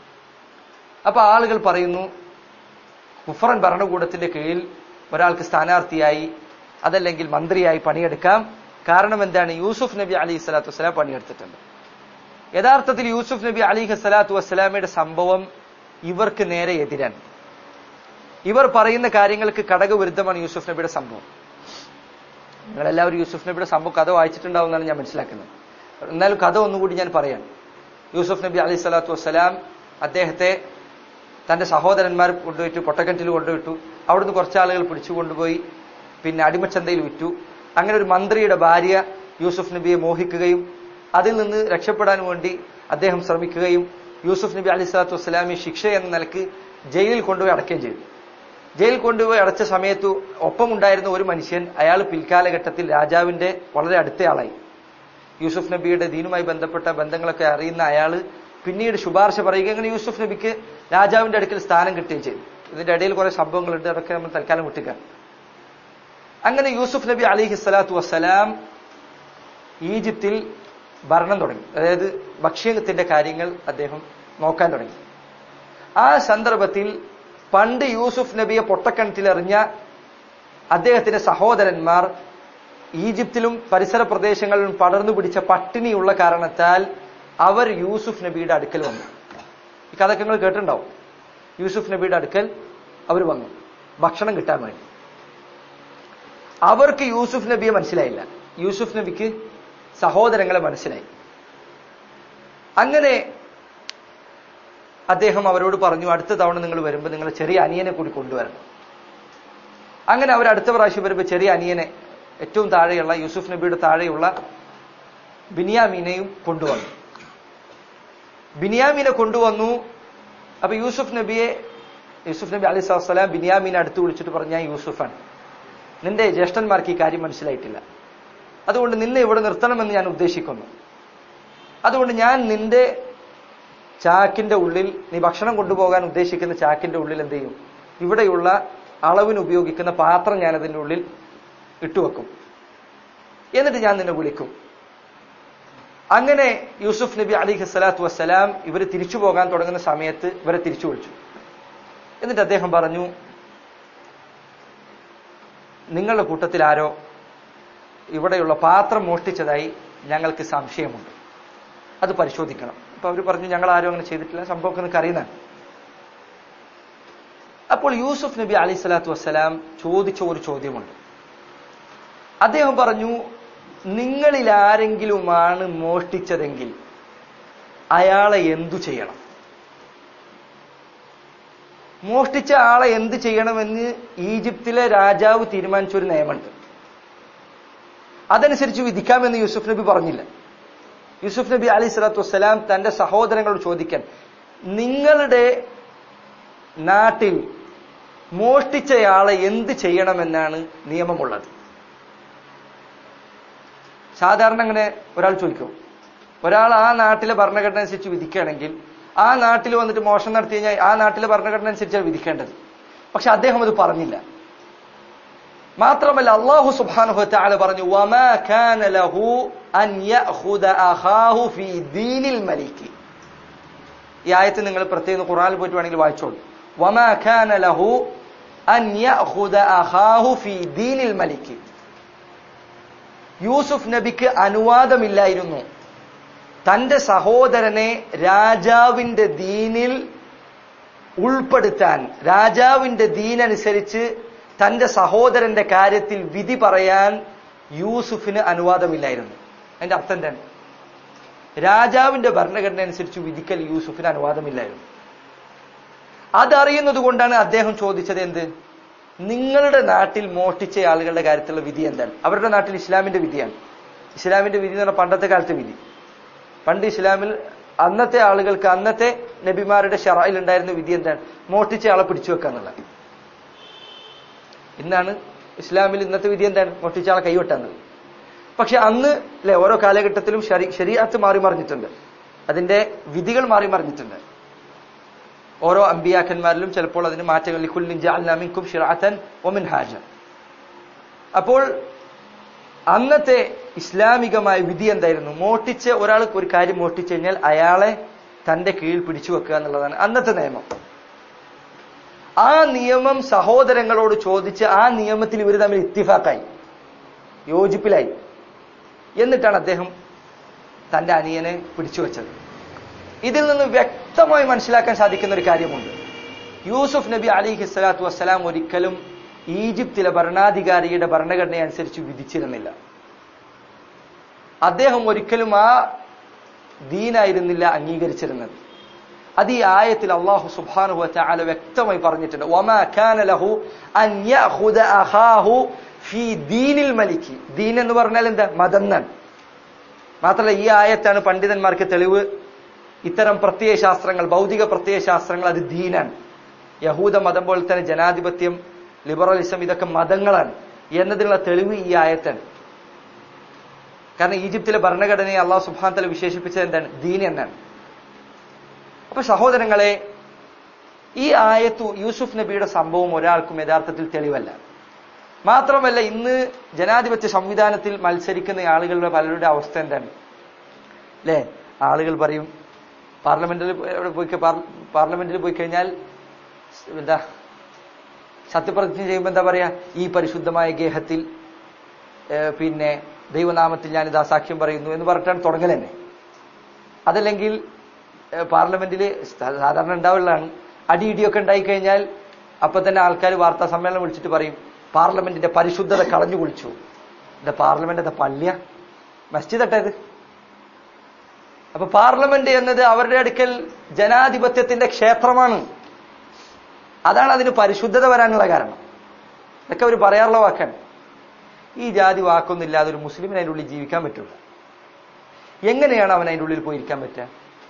അപ്പൊ ആളുകൾ പറയുന്നു കുഫറൻ ഭരണകൂടത്തിന്റെ കീഴിൽ ഒരാൾക്ക് സ്ഥാനാർത്ഥിയായി അതല്ലെങ്കിൽ മന്ത്രിയായി പണിയെടുക്കാം കാരണം എന്താണ് യൂസുഫ് നബി അലൈഹി സ്വലാത്തു വസ്സലാം പണിയെടുത്തിട്ടുണ്ട് യഥാർത്ഥത്തിൽ യൂസുഫ് നബി അലിഹി സ്വലാത്തു വസ്സലാമയുടെ സംഭവം ഇവർക്ക് നേരെ എതിരാണ് ഇവർ പറയുന്ന കാര്യങ്ങൾക്ക് ഘടകവിരുദ്ധമാണ് യൂസുഫ് നബിയുടെ സംഭവം നിങ്ങളെല്ലാവരും യൂസുഫ് നബിയുടെ സംഭവം കഥ വായിച്ചിട്ടുണ്ടാവും എന്നാണ് ഞാൻ മനസ്സിലാക്കുന്നത് എന്നാലും കഥ ഒന്നുകൂടി ഞാൻ പറയാം യൂസുഫ് നബി അലൈഹി സ്വലാത്തു വസ്സലാം അദ്ദേഹത്തെ തന്റെ സഹോദരന്മാർ കൊണ്ടുപോയിട്ട് പൊട്ടക്കറ്റിൽ കൊണ്ടുവിട്ടു അവിടുന്ന് കുറച്ച് ആളുകൾ പിടിച്ചു കൊണ്ടുപോയി പിന്നെ അടിമച്ചന്തയിൽ വിറ്റു അങ്ങനെ ഒരു മന്ത്രിയുടെ ഭാര്യ യൂസുഫ് നബിയെ മോഹിക്കുകയും അതിൽ നിന്ന് രക്ഷപ്പെടാൻ വേണ്ടി അദ്ദേഹം ശ്രമിക്കുകയും യൂസുഫ് നബി അലൈഹി സ്വലാത്തു വസ്സലാമി ശിക്ഷ എന്ന നിലക്ക് ജയിലിൽ കൊണ്ടുപോയി അടയ്ക്കുകയും ചെയ്തു ജയിലിൽ കൊണ്ടുപോയി അടച്ച സമയത്ത് ഒപ്പമുണ്ടായിരുന്ന ഒരു മനുഷ്യൻ അയാൾ പിൽക്കാലഘട്ടത്തിൽ രാജാവിന്റെ വളരെ അടുത്തയാളായി യൂസുഫ് നബിയുടെ ദീനുമായി ബന്ധപ്പെട്ട ബന്ധങ്ങളൊക്കെ അറിയുന്ന അയാള് പിന്നീട് ശുപാർശ പറയുക അങ്ങനെ യൂസുഫ് നബിക്ക് രാജാവിന്റെ അടുക്കൽ സ്ഥാനം കിട്ടുകയും ചെയ്തു ഇതിന്റെ ഇടയിൽ കുറെ സംഭവങ്ങളുണ്ട് അതൊക്കെ നമ്മൾ തൽക്കാലം വിട്ടുക അങ്ങനെ യൂസുഫ് നബി അലിഹി സ്വലാത്തു വസ്സലാം ഈജിപ്തിൽ ഭരണം തുടങ്ങി അതായത് ഭക്ഷ്യത്തിന്റെ കാര്യങ്ങൾ അദ്ദേഹം നോക്കാൻ തുടങ്ങി ആ സന്ദർഭത്തിൽ പണ്ട് യൂസുഫ് നബിയെ പൊട്ടക്കണത്തിലെറിഞ്ഞ അദ്ദേഹത്തിന്റെ സഹോദരന്മാർ ഈജിപ്തിലും പരിസര പ്രദേശങ്ങളിലും പടർന്നു പിടിച്ച പട്ടിണിയുള്ള കാരണത്താൽ അവർ യൂസുഫ് നബിയുടെ അടുക്കൽ വന്നു ഈ കഥയൊക്കെ നിങ്ങൾ കേട്ടിട്ടുണ്ടാവും യൂസുഫ് നബിയുടെ അടുക്കൽ അവർ വന്നു ഭക്ഷണം കിട്ടാൻ വേണ്ടി അവർക്ക് യൂസുഫ് നബിയെ മനസ്സിലായില്ല യൂസുഫ് നബിക്ക് സഹോദരങ്ങളെ മനസ്സിലായി അങ്ങനെ അദ്ദേഹം അവരോട് പറഞ്ഞു അടുത്ത തവണ നിങ്ങൾ വരുമ്പോൾ നിങ്ങൾ ചെറിയ അനിയനെ കൂടി കൊണ്ടുവരണം അങ്ങനെ അവർ അടുത്ത പ്രാവശ്യം വരുമ്പോൾ ചെറിയ അനിയനെ ഏറ്റവും താഴെയുള്ള യൂസുഫ് നബിയുടെ താഴെയുള്ള ബിനിയാമീനെയും കൊണ്ടുവന്നു ബിനിയാമീനെ കൊണ്ടുവന്നു അപ്പൊ യൂസുഫ് നബിയെ യൂസുഫ് നബി അലൈഹി സ്വലാം ബിനിയാമീനെ അടുത്ത് വിളിച്ചിട്ട് പറഞ്ഞു ഞാൻ യൂസുഫാണ് നിന്റെ ജ്യേഷ്ഠന്മാർക്ക് ഈ കാര്യം മനസ്സിലായിട്ടില്ല അതുകൊണ്ട് നിന്നെ ഇവിടെ നിർത്തണമെന്ന് ഞാൻ ഉദ്ദേശിക്കുന്നു അതുകൊണ്ട് ഞാൻ നിന്റെ ചാക്കിന്റെ ഉള്ളിൽ നീ ഭക്ഷണം കൊണ്ടുപോകാൻ ഉദ്ദേശിക്കുന്ന ചാക്കിന്റെ ഉള്ളിൽ എന്ത് ചെയ്യും ഇവിടെയുള്ള അളവിന് ഉപയോഗിക്കുന്ന പാത്രം ഞാൻ അതിന്റെ ഉള്ളിൽ ഇട്ടുവെക്കും എന്നിട്ട് ഞാൻ നിന്നെ വിളിക്കും അങ്ങനെ യൂസുഫ് നബി അലിഹി സ്വലാത്തു വസ്സലാം ഇവർ തിരിച്ചു പോകാൻ തുടങ്ങുന്ന സമയത്ത് ഇവരെ തിരിച്ചു വിളിച്ചു എന്നിട്ട് അദ്ദേഹം പറഞ്ഞു നിങ്ങളുടെ കൂട്ടത്തിൽ ആരോ ഇവിടെയുള്ള പാത്രം മോഷ്ടിച്ചതായി ഞങ്ങൾക്ക് സംശയമുണ്ട് അത് പരിശോധിക്കണം അപ്പൊ അവർ പറഞ്ഞു ഞങ്ങൾ ആരും അങ്ങനെ ചെയ്തിട്ടില്ല സംഭവമൊക്കെ നിങ്ങൾക്ക് അറിയുന്നതാണ് അപ്പോൾ യൂസുഫ് നബി അലൈഹി സ്വലാത്തു വസ്സലാം ചോദിച്ച ഒരു ചോദ്യമുണ്ട് അദ്ദേഹം പറഞ്ഞു നിങ്ങളിൽ ആരെങ്കിലുമാണ് മോഷ്ടിച്ചതെങ്കിൽ അയാളെ എന്തു ചെയ്യണം മോഷ്ടിച്ച ആളെ എന്ത് ചെയ്യണമെന്ന് ഈജിപ്തിലെ രാജാവ് തീരുമാനിച്ച ഒരു നിയമമുണ്ട് അതനുസരിച്ച് വിധിക്കാമെന്ന് യൂസുഫ് നബി പറഞ്ഞില്ല യൂസുഫ് നബി അലൈഹി സ്വലാത്തു വസ്സലാം തന്റെ സഹോദരങ്ങളോട് ചോദിക്കാൻ നിങ്ങളുടെ നാട്ടിൽ മോഷ്ടിച്ചയാളെ എന്ത് ചെയ്യണമെന്നാണ് നിയമമുള്ളത് സാധാരണ അങ്ങനെ ഒരാൾ ചോദിക്കും ഒരാൾ ആ നാട്ടിലെ ഭരണഘടന അനുസരിച്ച് വിധിക്കുകയാണെങ്കിൽ ആ നാട്ടിൽ വന്നിട്ട് മോഷണം നടത്തി കഴിഞ്ഞാൽ ആ നാട്ടിലെ ഭരണഘടന അനുസരിച്ചാണ് വിധിക്കേണ്ടത് പക്ഷെ അദ്ദേഹം അത് പറഞ്ഞില്ല മാത്രമല്ല അള്ളാഹു സുബ്ഹാനഹു വതആല പറഞ്ഞു വമാ കാന ലഹു അൻ യഅഖുദ അഖാഹു ഫീ ദീനിൽ മലിക് ഈ ആയത്ത് നിങ്ങൾ പ്രത്യേകം ഖുർആനിൽ പോയിട്ട് വേണമെങ്കിൽ വായിച്ചോളൂ വമാ കാന ലഹു അൻ യഅഖുദ അഖാഹു ഫീ ദീനിൽ മലിക് യൂസുഫ് നബിക്ക് അനുവാദമില്ലായിരുന്നു തന്റെ സഹോദരനെ രാജാവിന്റെ ദീനിൽ ഉൾപ്പെടുത്താൻ രാജാവിന്റെ ദീനനുസരിച്ച് തന്റെ സഹോദരന്റെ കാര്യത്തിൽ വിധി പറയാൻ യൂസുഫിന് അനുവാദമില്ലായിരുന്നു അതിന്റെ അർത്ഥം എന്താണ് രാജാവിന്റെ ഭരണഘടന അനുസരിച്ച് വിധിക്കൽ യൂസുഫിന് അനുവാദമില്ലായിരുന്നു അതറിയുന്നത് കൊണ്ടാണ് അദ്ദേഹം ചോദിച്ചത് എന്ത് നിങ്ങളുടെ നാട്ടിൽ മോഷ്ടിച്ച ആളുകളുടെ കാര്യത്തിലുള്ള വിധി എന്താണ് അവരുടെ നാട്ടിൽ ഇസ്ലാമിന്റെ വിധിയാണ് ഇസ്ലാമിന്റെ വിധി എന്ന് പറഞ്ഞാൽ പണ്ടത്തെ കാലത്തെ വിധി പണ്ട് ഇസ്ലാമിൽ അന്നത്തെ ആളുകൾക്ക് അന്നത്തെ നബിമാരുടെ ഷറായിൽ ഉണ്ടായിരുന്ന വിധി എന്താണ് മോഷ്ടിച്ച ആളെ പിടിച്ചു വെക്കാന്നുള്ളത് ഇന്നാണ് ഇസ്ലാമിൽ ഇന്നത്തെ വിധി എന്താണ് മോഷ്ടിച്ച ആളെ കൈവെട്ടാന്നുള്ളത് പക്ഷെ അന്ന് അല്ലെ ഓരോ കാലഘട്ടത്തിലും ശരീരത്ത് മാറി മറിഞ്ഞിട്ടുണ്ട് അതിന്റെ വിധികൾ മാറി മറിഞ്ഞിട്ടുണ്ട് ഓരോ അമ്പിയാക്കന്മാരിലും ചിലപ്പോൾ അതിന് മാറ്റങ്ങൾ ലിഖുല്ലിൻ ജഅൽനാമിൻകും ഷിറാത്തൻ ഒമിൻ ഹാജ അപ്പോൾ അന്നത്തെ ഇസ്ലാമികമായ വിധി എന്തായിരുന്നു മോഷ്ടിച്ച് ഒരാൾക്ക് ഒരു കാര്യം മോഷ്ടിച്ചു കഴിഞ്ഞാൽ അയാളെ തന്റെ കീഴിൽ പിടിച്ചു വെക്കുക എന്നുള്ളതാണ് അന്നത്തെ നിയമം ആ നിയമം സഹോദരങ്ങളോട് ചോദിച്ച് ആ നിയമത്തിൽ ഇവർ തമ്മിൽ ഇത്തിഫാക്കായി യോജിപ്പിലായി എന്നിട്ടാണ് അദ്ദേഹം തന്റെ അനിയനെ പിടിച്ചു വെച്ചത് ഇതിൽ നിന്ന് വ്യക്തമായി മനസ്സിലാക്കാൻ സാധിക്കുന്ന ഒരു കാര്യമുണ്ട് യൂസുഫ് നബി അലിഹി സ്വലാത്തു വസ്സലാം ഒരിക്കലും ഈജിപ്തിലെ ഭരണാധികാരിയുടെ ഭരണഘടന അനുസരിച്ച് വിധിച്ചിരുന്നില്ല അദ്ദേഹം ഒരിക്കലും ആ ദീനായിരുന്നില്ല അംഗീകരിച്ചിരുന്നത് അത് ഈ ആയത്തിൽ അള്ളാഹു സുബ്ഹാനഹു വതആല വ്യക്തമായി പറഞ്ഞിട്ടുണ്ട് വമാ കാന ലഹു അൻ യഅഖുദ അഖാഹു ഫീ ദീനിൽ മലികി ദീൻ എന്ന് പറഞ്ഞാൽ എന്താ മതം എന്നാണ് മാത്രമല്ല ഈ ആയത്താണ് പണ്ഡിതന്മാർക്ക് തെളിവ് ഇത്തരം പ്രത്യയ ശാസ്ത്രങ്ങൾ ഭൗതിക പ്രത്യയ ശാസ്ത്രങ്ങൾ അത് ദീനാണ് യഹൂദ മതം പോലെ തന്നെ ജനാധിപത്യം ലിബറലിസം ഇതൊക്കെ മതങ്ങളാണ് എന്നതിനുള്ള തെളിവ് ഈ ആയത്താണ് കാരണം ഈജിപ്തിലെ ഭരണഘടനയെ അള്ളാഹു സുബാൻ തല വിശേഷിപ്പിച്ചത് എന്താണ് ദീൻ എന്നാണ് അപ്പൊ സഹോദരങ്ങളെ ഈ ആയത്തു യൂസുഫ് നബിയുടെ സംഭവം ഒരാൾക്കും യഥാർത്ഥത്തിൽ തെളിവല്ല മാത്രമല്ല ഇന്ന് ജനാധിപത്യ സംവിധാനത്തിൽ മത്സരിക്കുന്ന ആളുകളുടെ പലരുടെ അവസ്ഥ എന്താണ് അല്ലേ ആളുകൾ പറയും പാർലമെന്റിൽ പോയി പാർലമെന്റിൽ പോയി കഴിഞ്ഞാൽ എന്താ സത്യപ്രതിജ്ഞ ചെയ്യുമ്പോൾ എന്താ പറയാ ഈ പരിശുദ്ധമായ ഗേഹത്തിൽ പിന്നെ ദൈവനാമത്തിൽ ഞാൻ ഇതാ സാക്ഷ്യം പറയുന്നു എന്ന് പറഞ്ഞിട്ടാണ് തുടങ്ങൽ തന്നെ അതല്ലെങ്കിൽ പാർലമെന്റിൽ സാധാരണ ഉണ്ടാവുള്ളതാണ് അടിയിടിയൊക്കെ ഉണ്ടായിക്കഴിഞ്ഞാൽ അപ്പൊ തന്നെ ആൾക്കാർ വാർത്താ സമ്മേളനം വിളിച്ചിട്ട് പറയും പാർലമെന്റിന്റെ പരിശുദ്ധത കളഞ്ഞു കുളിച്ചു എന്റെ പാർലമെന്റ് പള്ളിയ മസ്ജിദ് അട്ടത് അപ്പൊ പാർലമെന്റ് എന്നത് അവരുടെ അടുക്കൽ ജനാധിപത്യത്തിന്റെ ക്ഷേത്രമാണ് അതാണ് അതിന് പരിശുദ്ധത വരാനുള്ള കാരണം ഇതൊക്കെ അവർ പറയാറുള്ള വാക്കാണ് ഈ ജാതി വാക്കൊന്നും ഇല്ലാതെ ഒരു മുസ്ലിമിന് അതിൻ്റെ ഉള്ളിൽ ജീവിക്കാൻ പറ്റില്ല എങ്ങനെയാണ് അവൻ അതിൻ്റെ ഉള്ളിൽ പോയിരിക്കാൻ പറ്റുക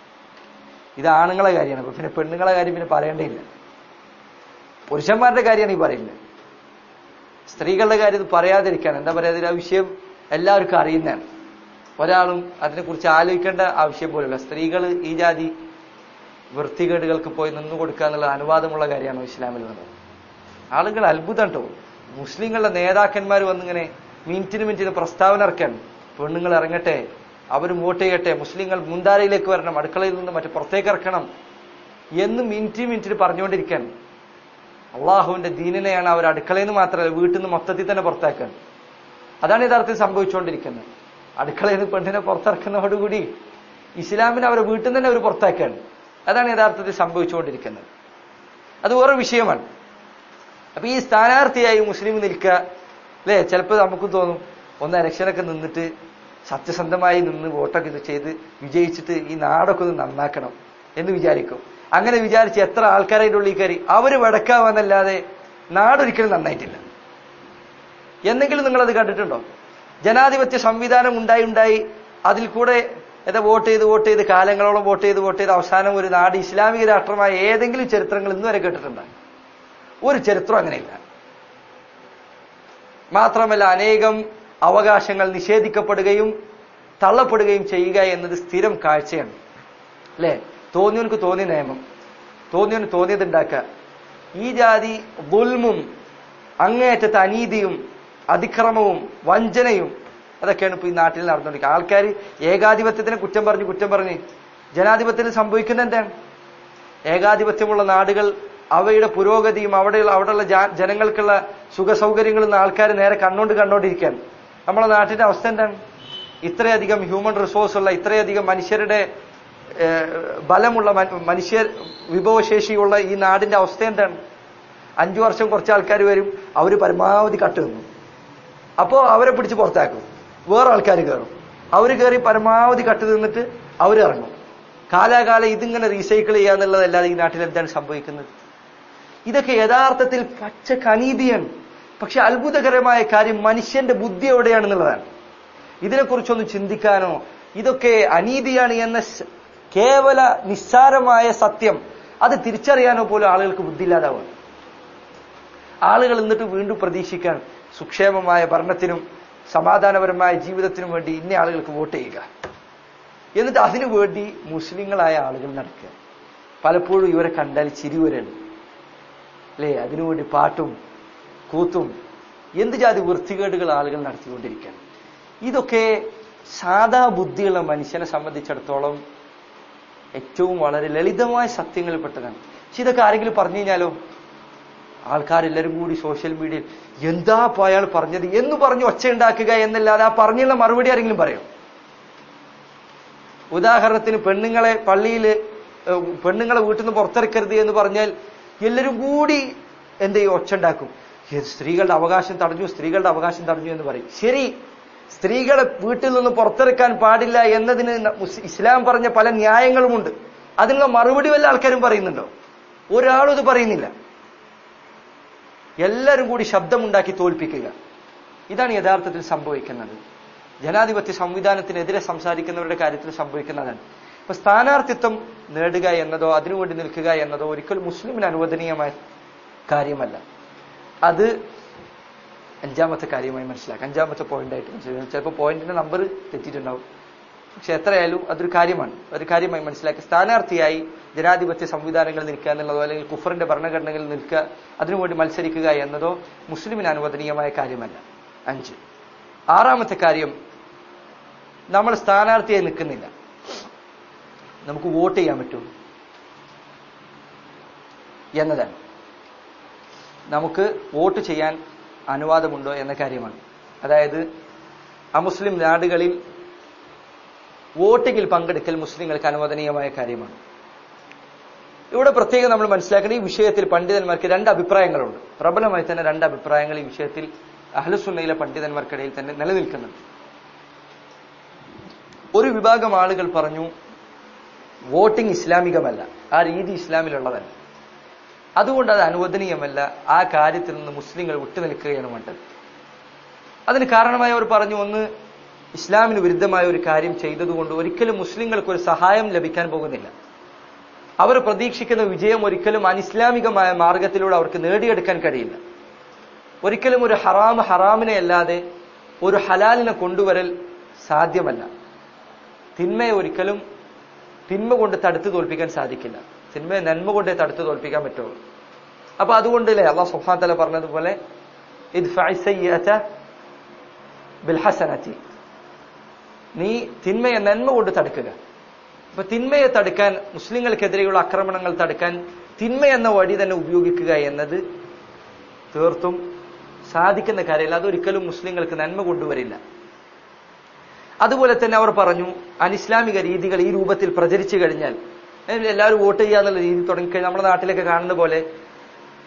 ഇത് ആണുങ്ങളെ കാര്യമാണ് പിന്നെ പെണ്ണുങ്ങളെ കാര്യം പിന്നെ പറയേണ്ടതില്ല പുരുഷന്മാരുടെ കാര്യമാണ് ഈ പറയുന്നത് സ്ത്രീകളുടെ കാര്യം ഇത് പറയാതിരിക്കാൻ എന്താ പറയാ ആ വിഷയം എല്ലാവർക്കും അറിയുന്നതാണ് ഒരാളും അതിനെക്കുറിച്ച് ആലോചിക്കേണ്ട ആവശ്യം പോലുള്ള സ്ത്രീകൾ ഈ ജാതി വൃത്തികേടുകൾക്ക് പോയി നിന്നു കൊടുക്കുക എന്നുള്ള അനുവാദമുള്ള കാര്യമാണ് ഇസ്ലാമിൽ നിന്നത് ആളുകൾ അത്ഭുതം കേട്ടോ മുസ്ലിങ്ങളുടെ നേതാക്കന്മാർ വന്നിങ്ങനെ മിനിറ്റിന് മിനിറ്റിന് പ്രസ്താവന ഇറക്കാൻ പെണ്ണുങ്ങൾ ഇറങ്ങട്ടെ അവർ വോട്ട് ചെയ്യട്ടെ മുസ്ലിങ്ങൾ മുന്താരയിലേക്ക് വരണം അടുക്കളയിൽ നിന്ന് മറ്റു പുറത്തേക്ക് ഇറക്കണം എന്ന് മിനിറ്റ് മിനിറ്റിന് പറഞ്ഞുകൊണ്ടിരിക്കാൻ അള്ളാഹുവിന്റെ ദീനിനെയാണ് അവർ അടുക്കളയിൽ നിന്ന് മാത്രമല്ല വീട്ടിൽ നിന്ന് മൊത്തത്തിൽ തന്നെ പുറത്താക്കാൻ അതാണ് യഥാർത്ഥത്തിൽ സംഭവിച്ചുകൊണ്ടിരിക്കുന്നത് അടുക്കളയിൽ നിന്ന് പെണ്ണിനെ പുറത്തിറക്കുന്നതോടുകൂടി ഇസ്ലാമിനെ അവരെ വീട്ടിൽ നിന്ന് തന്നെ അവർ പുറത്താക്കുകയാണ് അതാണ് യഥാർത്ഥത്തിൽ സംഭവിച്ചുകൊണ്ടിരിക്കുന്നത് അത് വേറെ വിഷയമാണ് അപ്പൊ ഈ സ്ഥാനാർത്ഥിയായി മുസ്ലിം നിൽക്കുക അല്ലേ ചിലപ്പോൾ നമുക്ക് തോന്നും ഒന്ന് ഇലക്ഷനൊക്കെ നിന്നിട്ട് സത്യസന്ധമായി നിന്ന് വോട്ടൊക്കെ ഇത് ചെയ്ത് വിജയിച്ചിട്ട് ഈ നാടൊക്കെ ഒന്ന് നന്നാക്കണം എന്ന് വിചാരിക്കും അങ്ങനെ വിചാരിച്ച് എത്ര ആൾക്കാരുടെ ഉള്ളിൽ കയറി അവര് വടക്കാവാന്നല്ലാതെ നാടൊരിക്കലും നന്നായിട്ടില്ല എന്നെങ്കിലും നിങ്ങളത് കണ്ടിട്ടുണ്ടോ ജനാധിപത്യ സംവിധാനം ഉണ്ടായി ഉണ്ടായി അതിൽ കൂടെ എന്താ വോട്ട് ചെയ്ത് വോട്ട് ചെയ്ത് കാലങ്ങളോളം വോട്ട് ചെയ്ത് വോട്ട് ചെയ്ത് അവസാനം ഒരു നാട് ഇസ്ലാമിക രാഷ്ട്രമായ ഏതെങ്കിലും ചരിത്രങ്ങൾ ഇന്ന് വരെ കേട്ടിട്ടുണ്ടോ ഒരു ചരിത്രം അങ്ങനെയില്ല മാത്രമല്ല അനേകം അവകാശങ്ങൾ നിഷേധിക്കപ്പെടുകയും തള്ളപ്പെടുകയും ചെയ്യുക എന്നത് സ്ഥിരം കാഴ്ചയാണ് അല്ലെ തോന്നിയവനക്ക് തോന്നിയ നിയമം തോന്നിയവന് തോന്നിയത് ഉണ്ടാക്കുക ഈ ജാതി ദുൽമും അങ്ങേയറ്റത്തെ അനീതിയും അതിക്രമവും വഞ്ചനയും അതൊക്കെയാണ് ഇപ്പൊ ഈ നാട്ടിൽ നടന്നുകൊണ്ടിരിക്കുക ആൾക്കാർ ഏകാധിപത്യത്തിനെ കുറ്റം പറഞ്ഞ് കുറ്റം പറഞ്ഞ് ജനാധിപത്യത്തിൽ സംഭവിക്കുന്ന എന്താണ് ഏകാധിപത്യമുള്ള നാടുകൾ അവയുടെ പുരോഗതിയും അവിടെയുള്ള അവിടെയുള്ള ജാ- ജനങ്ങൾക്കുള്ള സുഖ സൗകര്യങ്ങളും ആൾക്കാർ നേരെ കണ്ണോണ്ട് കണ്ടോണ്ടിരിക്കുകയാണ് നമ്മളെ നാട്ടിന്റെ അവസ്ഥ എന്താണ് ഇത്രയധികം ഹ്യൂമൻ റിസോഴ്സ് ഉള്ള ഇത്രയധികം മനുഷ്യരുടെ ഏഹ്, ബലമുള്ള മ- മനുഷ്യ വിഭവശേഷിയുള്ള ഈ നാടിന്റെ അവസ്ഥ എന്താണ് അഞ്ചു വർഷം കുറച്ച് ആൾക്കാർ വരും അവർ പരമാവധി കട്ട് നിന്നു അപ്പോ അവരെ പിടിച്ച് പുറത്താക്കും വേറെ ആൾക്കാർ കയറും അവർ കയറി പരമാവധി കട്ട് നിന്നിട്ട് അവർ ഇറങ്ങും കാലാകാലം ഇതിങ്ങനെ റീസൈക്കിൾ ചെയ്യാന്നുള്ളതല്ലാതെ ഈ നാട്ടിൽ എന്താണ് സംഭവിക്കുന്നത് ഇതൊക്കെ യഥാർത്ഥത്തിൽ പച്ച കനീതിയാണ് പക്ഷെ അത്ഭുതകരമായ കാര്യം മനുഷ്യന്റെ ബുദ്ധി എവിടെയാണെന്നുള്ളതാണ് ഇതിനെക്കുറിച്ചൊന്നും ചിന്തിക്കാനോ ഇതൊക്കെ അനീതിയാണ് എന്ന ശ- കേവല നിസ്സാരമായ സത്യം അത് തിരിച്ചറിയാനോ പോലും ആളുകൾക്ക് ബുദ്ധിയില്ലാതാവുകയാണ് ആളുകൾ എന്നിട്ട് വീണ്ടും പ്രതീക്ഷിക്കാൻ സുക്ഷേമമായ ഭരണത്തിനും സമാധാനപരമായ ജീവിതത്തിനും വേണ്ടി ഇന്ന ആളുകൾക്ക് വോട്ട് ചെയ്യുക എന്നിട്ട് അതിനു വേണ്ടി മുസ്ലിങ്ങളായ ആളുകൾ നടക്കുക പലപ്പോഴും ഇവരെ കണ്ടാൽ ചിരി വരെയാണ് അല്ലേ അതിനുവേണ്ടി പാട്ടും കൂത്തും എന്ത് ജാതി വൃത്തികേടുകൾ ആളുകൾ നടത്തിക്കൊണ്ടിരിക്കുകയാണ് ഇതൊക്കെ സാധാ ബുദ്ധിയുള്ള മനുഷ്യനെ സംബന്ധിച്ചിടത്തോളം ഏറ്റവും വളരെ ലളിതമായ സത്യങ്ങളിൽപ്പെട്ടതാണ് പക്ഷെ ഇതൊക്കെ ആരെങ്കിലും പറഞ്ഞു കഴിഞ്ഞാലോ ആൾക്കാരെല്ലാരും കൂടി സോഷ്യൽ മീഡിയയിൽ എന്താ ഇപ്പൊ അയാൾ പറഞ്ഞത് എന്ന് പറഞ്ഞ് ഒച്ച ഉണ്ടാക്കുക എന്നല്ലാതെ ആ പറഞ്ഞുള്ള മറുപടി ആരെങ്കിലും പറയും ഉദാഹരണത്തിന് പെണ്ണുങ്ങളെ പള്ളിയിൽ പെണ്ണുങ്ങളെ വീട്ടിൽ നിന്ന് പുറത്തിറക്കരുത് എന്ന് പറഞ്ഞാൽ എല്ലാവരും കൂടി എന്ത് ചെയ്യും ഒച്ച ഉണ്ടാക്കും "ഏ, സ്ത്രീകളുടെ അവകാശം തടഞ്ഞു സ്ത്രീകളുടെ അവകാശം തടഞ്ഞു എന്ന് പറയും ശരി സ്ത്രീകളെ വീട്ടിൽ നിന്ന് പുറത്തിറക്കാൻ പാടില്ല എന്നതിന് ന- മുസ്- ഇസ്ലാം പറഞ്ഞ പല ന്യായങ്ങളുമുണ്ട് അതിനുള്ള മറുപടി വല്ല ആൾക്കാരും പറയുന്നുണ്ടോ ഒരാളും ഇത് പറയുന്നില്ല എല്ലാവരും കൂടി ശബ്ദമുണ്ടാക്കി തോൽപ്പിക്കുക ഇതാണ് യഥാർത്ഥത്തിൽ സംഭവിക്കുന്നത് ജനാധിപത്യ സംവിധാനത്തിനെതിരെ സംസാരിക്കുന്നവരുടെ കാര്യത്തിൽ സംഭവിക്കുന്നതാണ് ഇപ്പൊ സ്ഥാനാർത്ഥിത്വം നേടുക എന്നതോ അതിനുവേണ്ടി നിൽക്കുക എന്നതോ ഒരിക്കലും മുസ്ലിമിന് അനുവദനീയമായ കാര്യമല്ല അത് അഞ്ചാമത്തെ കാര്യമായി മനസ്സിലാക്കാം അഞ്ചാമത്തെ പോയിന്റ് ആയിട്ട് മനസ്സിലാക്കാം ചിലപ്പോൾ പോയിന്റിന്റെ നമ്പർ തെറ്റിയിട്ടുണ്ടാവും പക്ഷെ എത്രയായാലും അതൊരു കാര്യമാണ് ഒരു കാര്യമായി മനസ്സിലാക്കി സ്ഥാനാർത്ഥിയായി ജനാധിപത്യ സംവിധാനങ്ങളിൽ നിൽക്കുക എന്നുള്ളതോ അല്ലെങ്കിൽ കുഫറിന്റെ ഭരണഘടനകളിൽ നിൽക്കുക അതിനുവേണ്ടി മത്സരിക്കുക എന്നതോ മുസ്ലിമിന് അനുവദനീയമായ കാര്യമല്ല അഞ്ച് ആറാമത്തെ കാര്യം നമ്മൾ സ്ഥാനാർത്ഥിയായി നിൽക്കുന്നില്ല നമുക്ക് വോട്ട് ചെയ്യാൻ പറ്റും എന്നതാണ് നമുക്ക് വോട്ട് ചെയ്യാൻ അനുവാദമുണ്ടോ എന്ന കാര്യമാണ് അതായത് അമുസ്ലിം നാടുകളിൽ വോട്ടിങ്ങിൽ പങ്കെടുക്കൽ മുസ്ലിങ്ങൾക്ക് അനുവദനീയമായ കാര്യമാണ് ഇവിടെ പ്രത്യേകം നമ്മൾ മനസ്സിലാക്കുന്ന ഈ വിഷയത്തിൽ പണ്ഡിതന്മാർക്ക് രണ്ട് അഭിപ്രായങ്ങളുണ്ട് പ്രബലമായി തന്നെ രണ്ട് അഭിപ്രായങ്ങൾ ഈ വിഷയത്തിൽ അഹ്ലുസുന്നയിലെ പണ്ഡിതന്മാർക്കിടയിൽ തന്നെ നിലനിൽക്കുന്നുണ്ട് ഒരു വിഭാഗം ആളുകൾ പറഞ്ഞു വോട്ടിംഗ് ഇസ്ലാമികമല്ല ആ രീതി ഇസ്ലാമിലുള്ളതല്ല അതുകൊണ്ട് അത് അനുവദനീയമല്ല ആ കാര്യത്തിൽ നിന്ന് മുസ്ലിങ്ങൾ വിട്ടുനിൽക്കുകയാണ് വേണ്ടത് അതിന് കാരണമായി അവർ പറഞ്ഞു ഒന്ന് ഇസ്ലാമിന് വിരുദ്ധമായ ഒരു കാര്യം ചെയ്തതുകൊണ്ട് ഒരിക്കലും മുസ്ലിങ്ങൾക്ക് ഒരു സഹായം ലഭിക്കാൻ പോകുന്നില്ല അവർ പ്രതീക്ഷിക്കുന്ന വിജയം ഒരിക്കലും അനിസ്ലാമികമായ മാർഗത്തിലൂടെ അവർക്ക് നേടിയെടുക്കാൻ കഴിയില്ല ഒരിക്കലും ഒരു ഹറാം ഹറാമിനെ അല്ലാതെ ഒരു ഹലാലിനെ കൊണ്ടുവരൽ സാധ്യമല്ല തിന്മയെ ഒരിക്കലും തിന്മ കൊണ്ട് തടുത്തു തോൽപ്പിക്കാൻ സാധിക്കില്ല തിന്മയെ നന്മ കൊണ്ടേ തടുത്തു തോൽപ്പിക്കാൻ പറ്റുള്ളൂ അപ്പൊ അതുകൊണ്ടല്ലേ അള്ളാഹ് സുബ്ഹാനഹു തആല പറഞ്ഞതുപോലെ ഇദ്ഫഅ സയ്യിഅത ബിൽ ഹസനതി നീ തിന്മയെ നന്മ കൊണ്ട് തടുക്കുക അപ്പൊ തിന്മയെ തടുക്കാൻ മുസ്ലിങ്ങൾക്കെതിരെയുള്ള ആക്രമണങ്ങൾ തടുക്കാൻ തിന്മ എന്ന വഴി തന്നെ ഉപയോഗിക്കുക എന്നത് തീർത്തും സാധിക്കുന്ന കാര്യമല്ല അതൊരിക്കലും മുസ്ലിങ്ങൾക്ക് നന്മ കൊണ്ടുവരില്ല അതുപോലെ തന്നെ അവർ പറഞ്ഞു അനിസ്ലാമിക രീതികൾ ഈ രൂപത്തിൽ പ്രചരിച്ചു കഴിഞ്ഞാൽ ഏ, എല്ലാവരും വോട്ട് ചെയ്യാന്നുള്ള രീതി തുടങ്ങിക്കഴിഞ്ഞാൽ നമ്മുടെ നാട്ടിലൊക്കെ കാണുന്ന പോലെ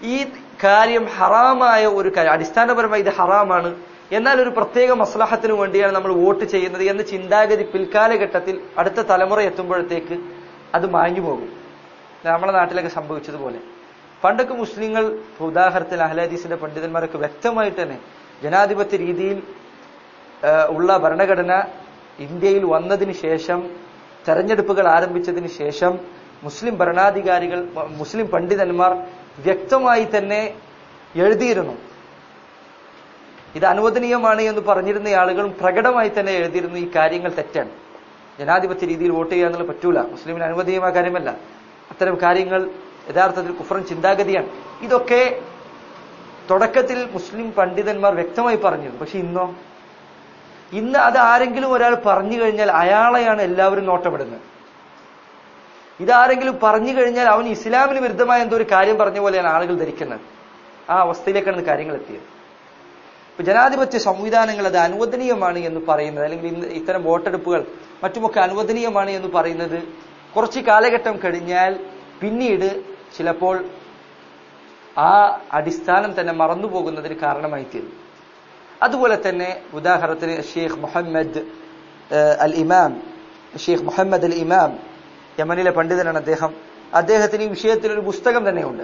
ഈ കാര്യം ഹറാമായ ഒരു കാര്യം അടിസ്ഥാനപരമായി ഇത് ഹറാമാണ് എന്നാൽ ഒരു പ്രത്യേക മസ്ലഹത്തിന് വേണ്ടിയാണ് നമ്മൾ വോട്ട് ചെയ്യുന്നത് എന്ന ചിന്താഗതി പിൽക്കാലഘട്ടത്തിൽ അടുത്ത തലമുറ എത്തുമ്പോഴത്തേക്ക് അത് മാഞ്ഞു പോകും നമ്മുടെ നാട്ടിലൊക്കെ സംഭവിച്ചതുപോലെ പണ്ടൊക്കെ മുസ്ലിങ്ങൾ ഇപ്പൊ ഉദാഹരണത്തിന് അഹ്ലാദീസിന്റെ പണ്ഡിതന്മാരൊക്കെ വ്യക്തമായിട്ട് തന്നെ ജനാധിപത്യ രീതിയിൽ ആ, ഉള്ള ഭരണഘടന ഇന്ത്യയിൽ വന്നതിന് ശേഷം തെരഞ്ഞെടുപ്പുകൾ ആരംഭിച്ചതിന് ശേഷം മുസ്ലിം ഭരണാധികാരികൾ മ- മുസ്ലിം പണ്ഡിതന്മാർ വ്യക്തമായി തന്നെ എഴുതിയിരുന്നു ഇത് അനുവദനീയമാണ് എന്ന് പറഞ്ഞിരുന്ന ആളുകളും പ്രകടമായി തന്നെ എഴുതിയിരുന്നു ഈ കാര്യങ്ങൾ തെറ്റാണ് ജനാധിപത്യ രീതിയിൽ വോട്ട് ചെയ്യുക എന്നുള്ളത് പറ്റൂല മുസ്ലിമിന് അനുവദനീയമായ കാര്യമല്ല അത്തരം കാര്യങ്ങൾ യഥാർത്ഥത്തിൽ കുഫ്രൻ ചിന്താഗതിയാണ് ഇതൊക്കെ തുടക്കത്തിൽ മുസ്ലിം പണ്ഡിതന്മാർ വ്യക്തമായി പറഞ്ഞിരുന്നു പക്ഷെ ഇന്നോ ഇന്ന് അത് ആരെങ്കിലും ഒരാൾ പറഞ്ഞു കഴിഞ്ഞാൽ അയാളെയാണ് എല്ലാവരും നോട്ടമിടുന്നത് ഇതാരെങ്കിലും പറഞ്ഞു കഴിഞ്ഞാൽ അവൻ ഇസ്ലാമിന് വിരുദ്ധമായ എന്തോ ഒരു കാര്യം പറഞ്ഞ പോലെയാണ് ആളുകൾ ധരിക്കുന്നത് ആ അവസ്ഥയിലേക്കാണ് കാര്യങ്ങൾ എത്തിയത് ഇപ്പൊ ജനാധിപത്യ സംവിധാനങ്ങൾ അത് അനുവദനീയമാണ് എന്ന് പറയുന്നത് അല്ലെങ്കിൽ ഇന്ന് ഇത്തരം വോട്ടെടുപ്പുകൾ മറ്റുമൊക്കെ അനുവദനീയമാണ് എന്ന് പറയുന്നത് കുറച്ച് കാലഘട്ടം കഴിഞ്ഞാൽ പിന്നീട് ചിലപ്പോൾ ആ അടിസ്ഥാനം തന്നെ മറന്നുപോകുന്നതിന് കാരണമായി തീരും അതുപോലെ തന്നെ ഉദാഹരണത്തിന് ഷെയ്ഖ് മുഹമ്മദ് ഏഹ്, അൽ ഇമാം ഷെയ്ഖ് മുഹമ്മദ് അൽ ഇമാം യമനിലെ പണ്ഡിതനാണ് അദ്ദേഹം അദ്ദേഹത്തിന് ഈ വിഷയത്തിൽ ഒരു പുസ്തകം തന്നെയുണ്ട്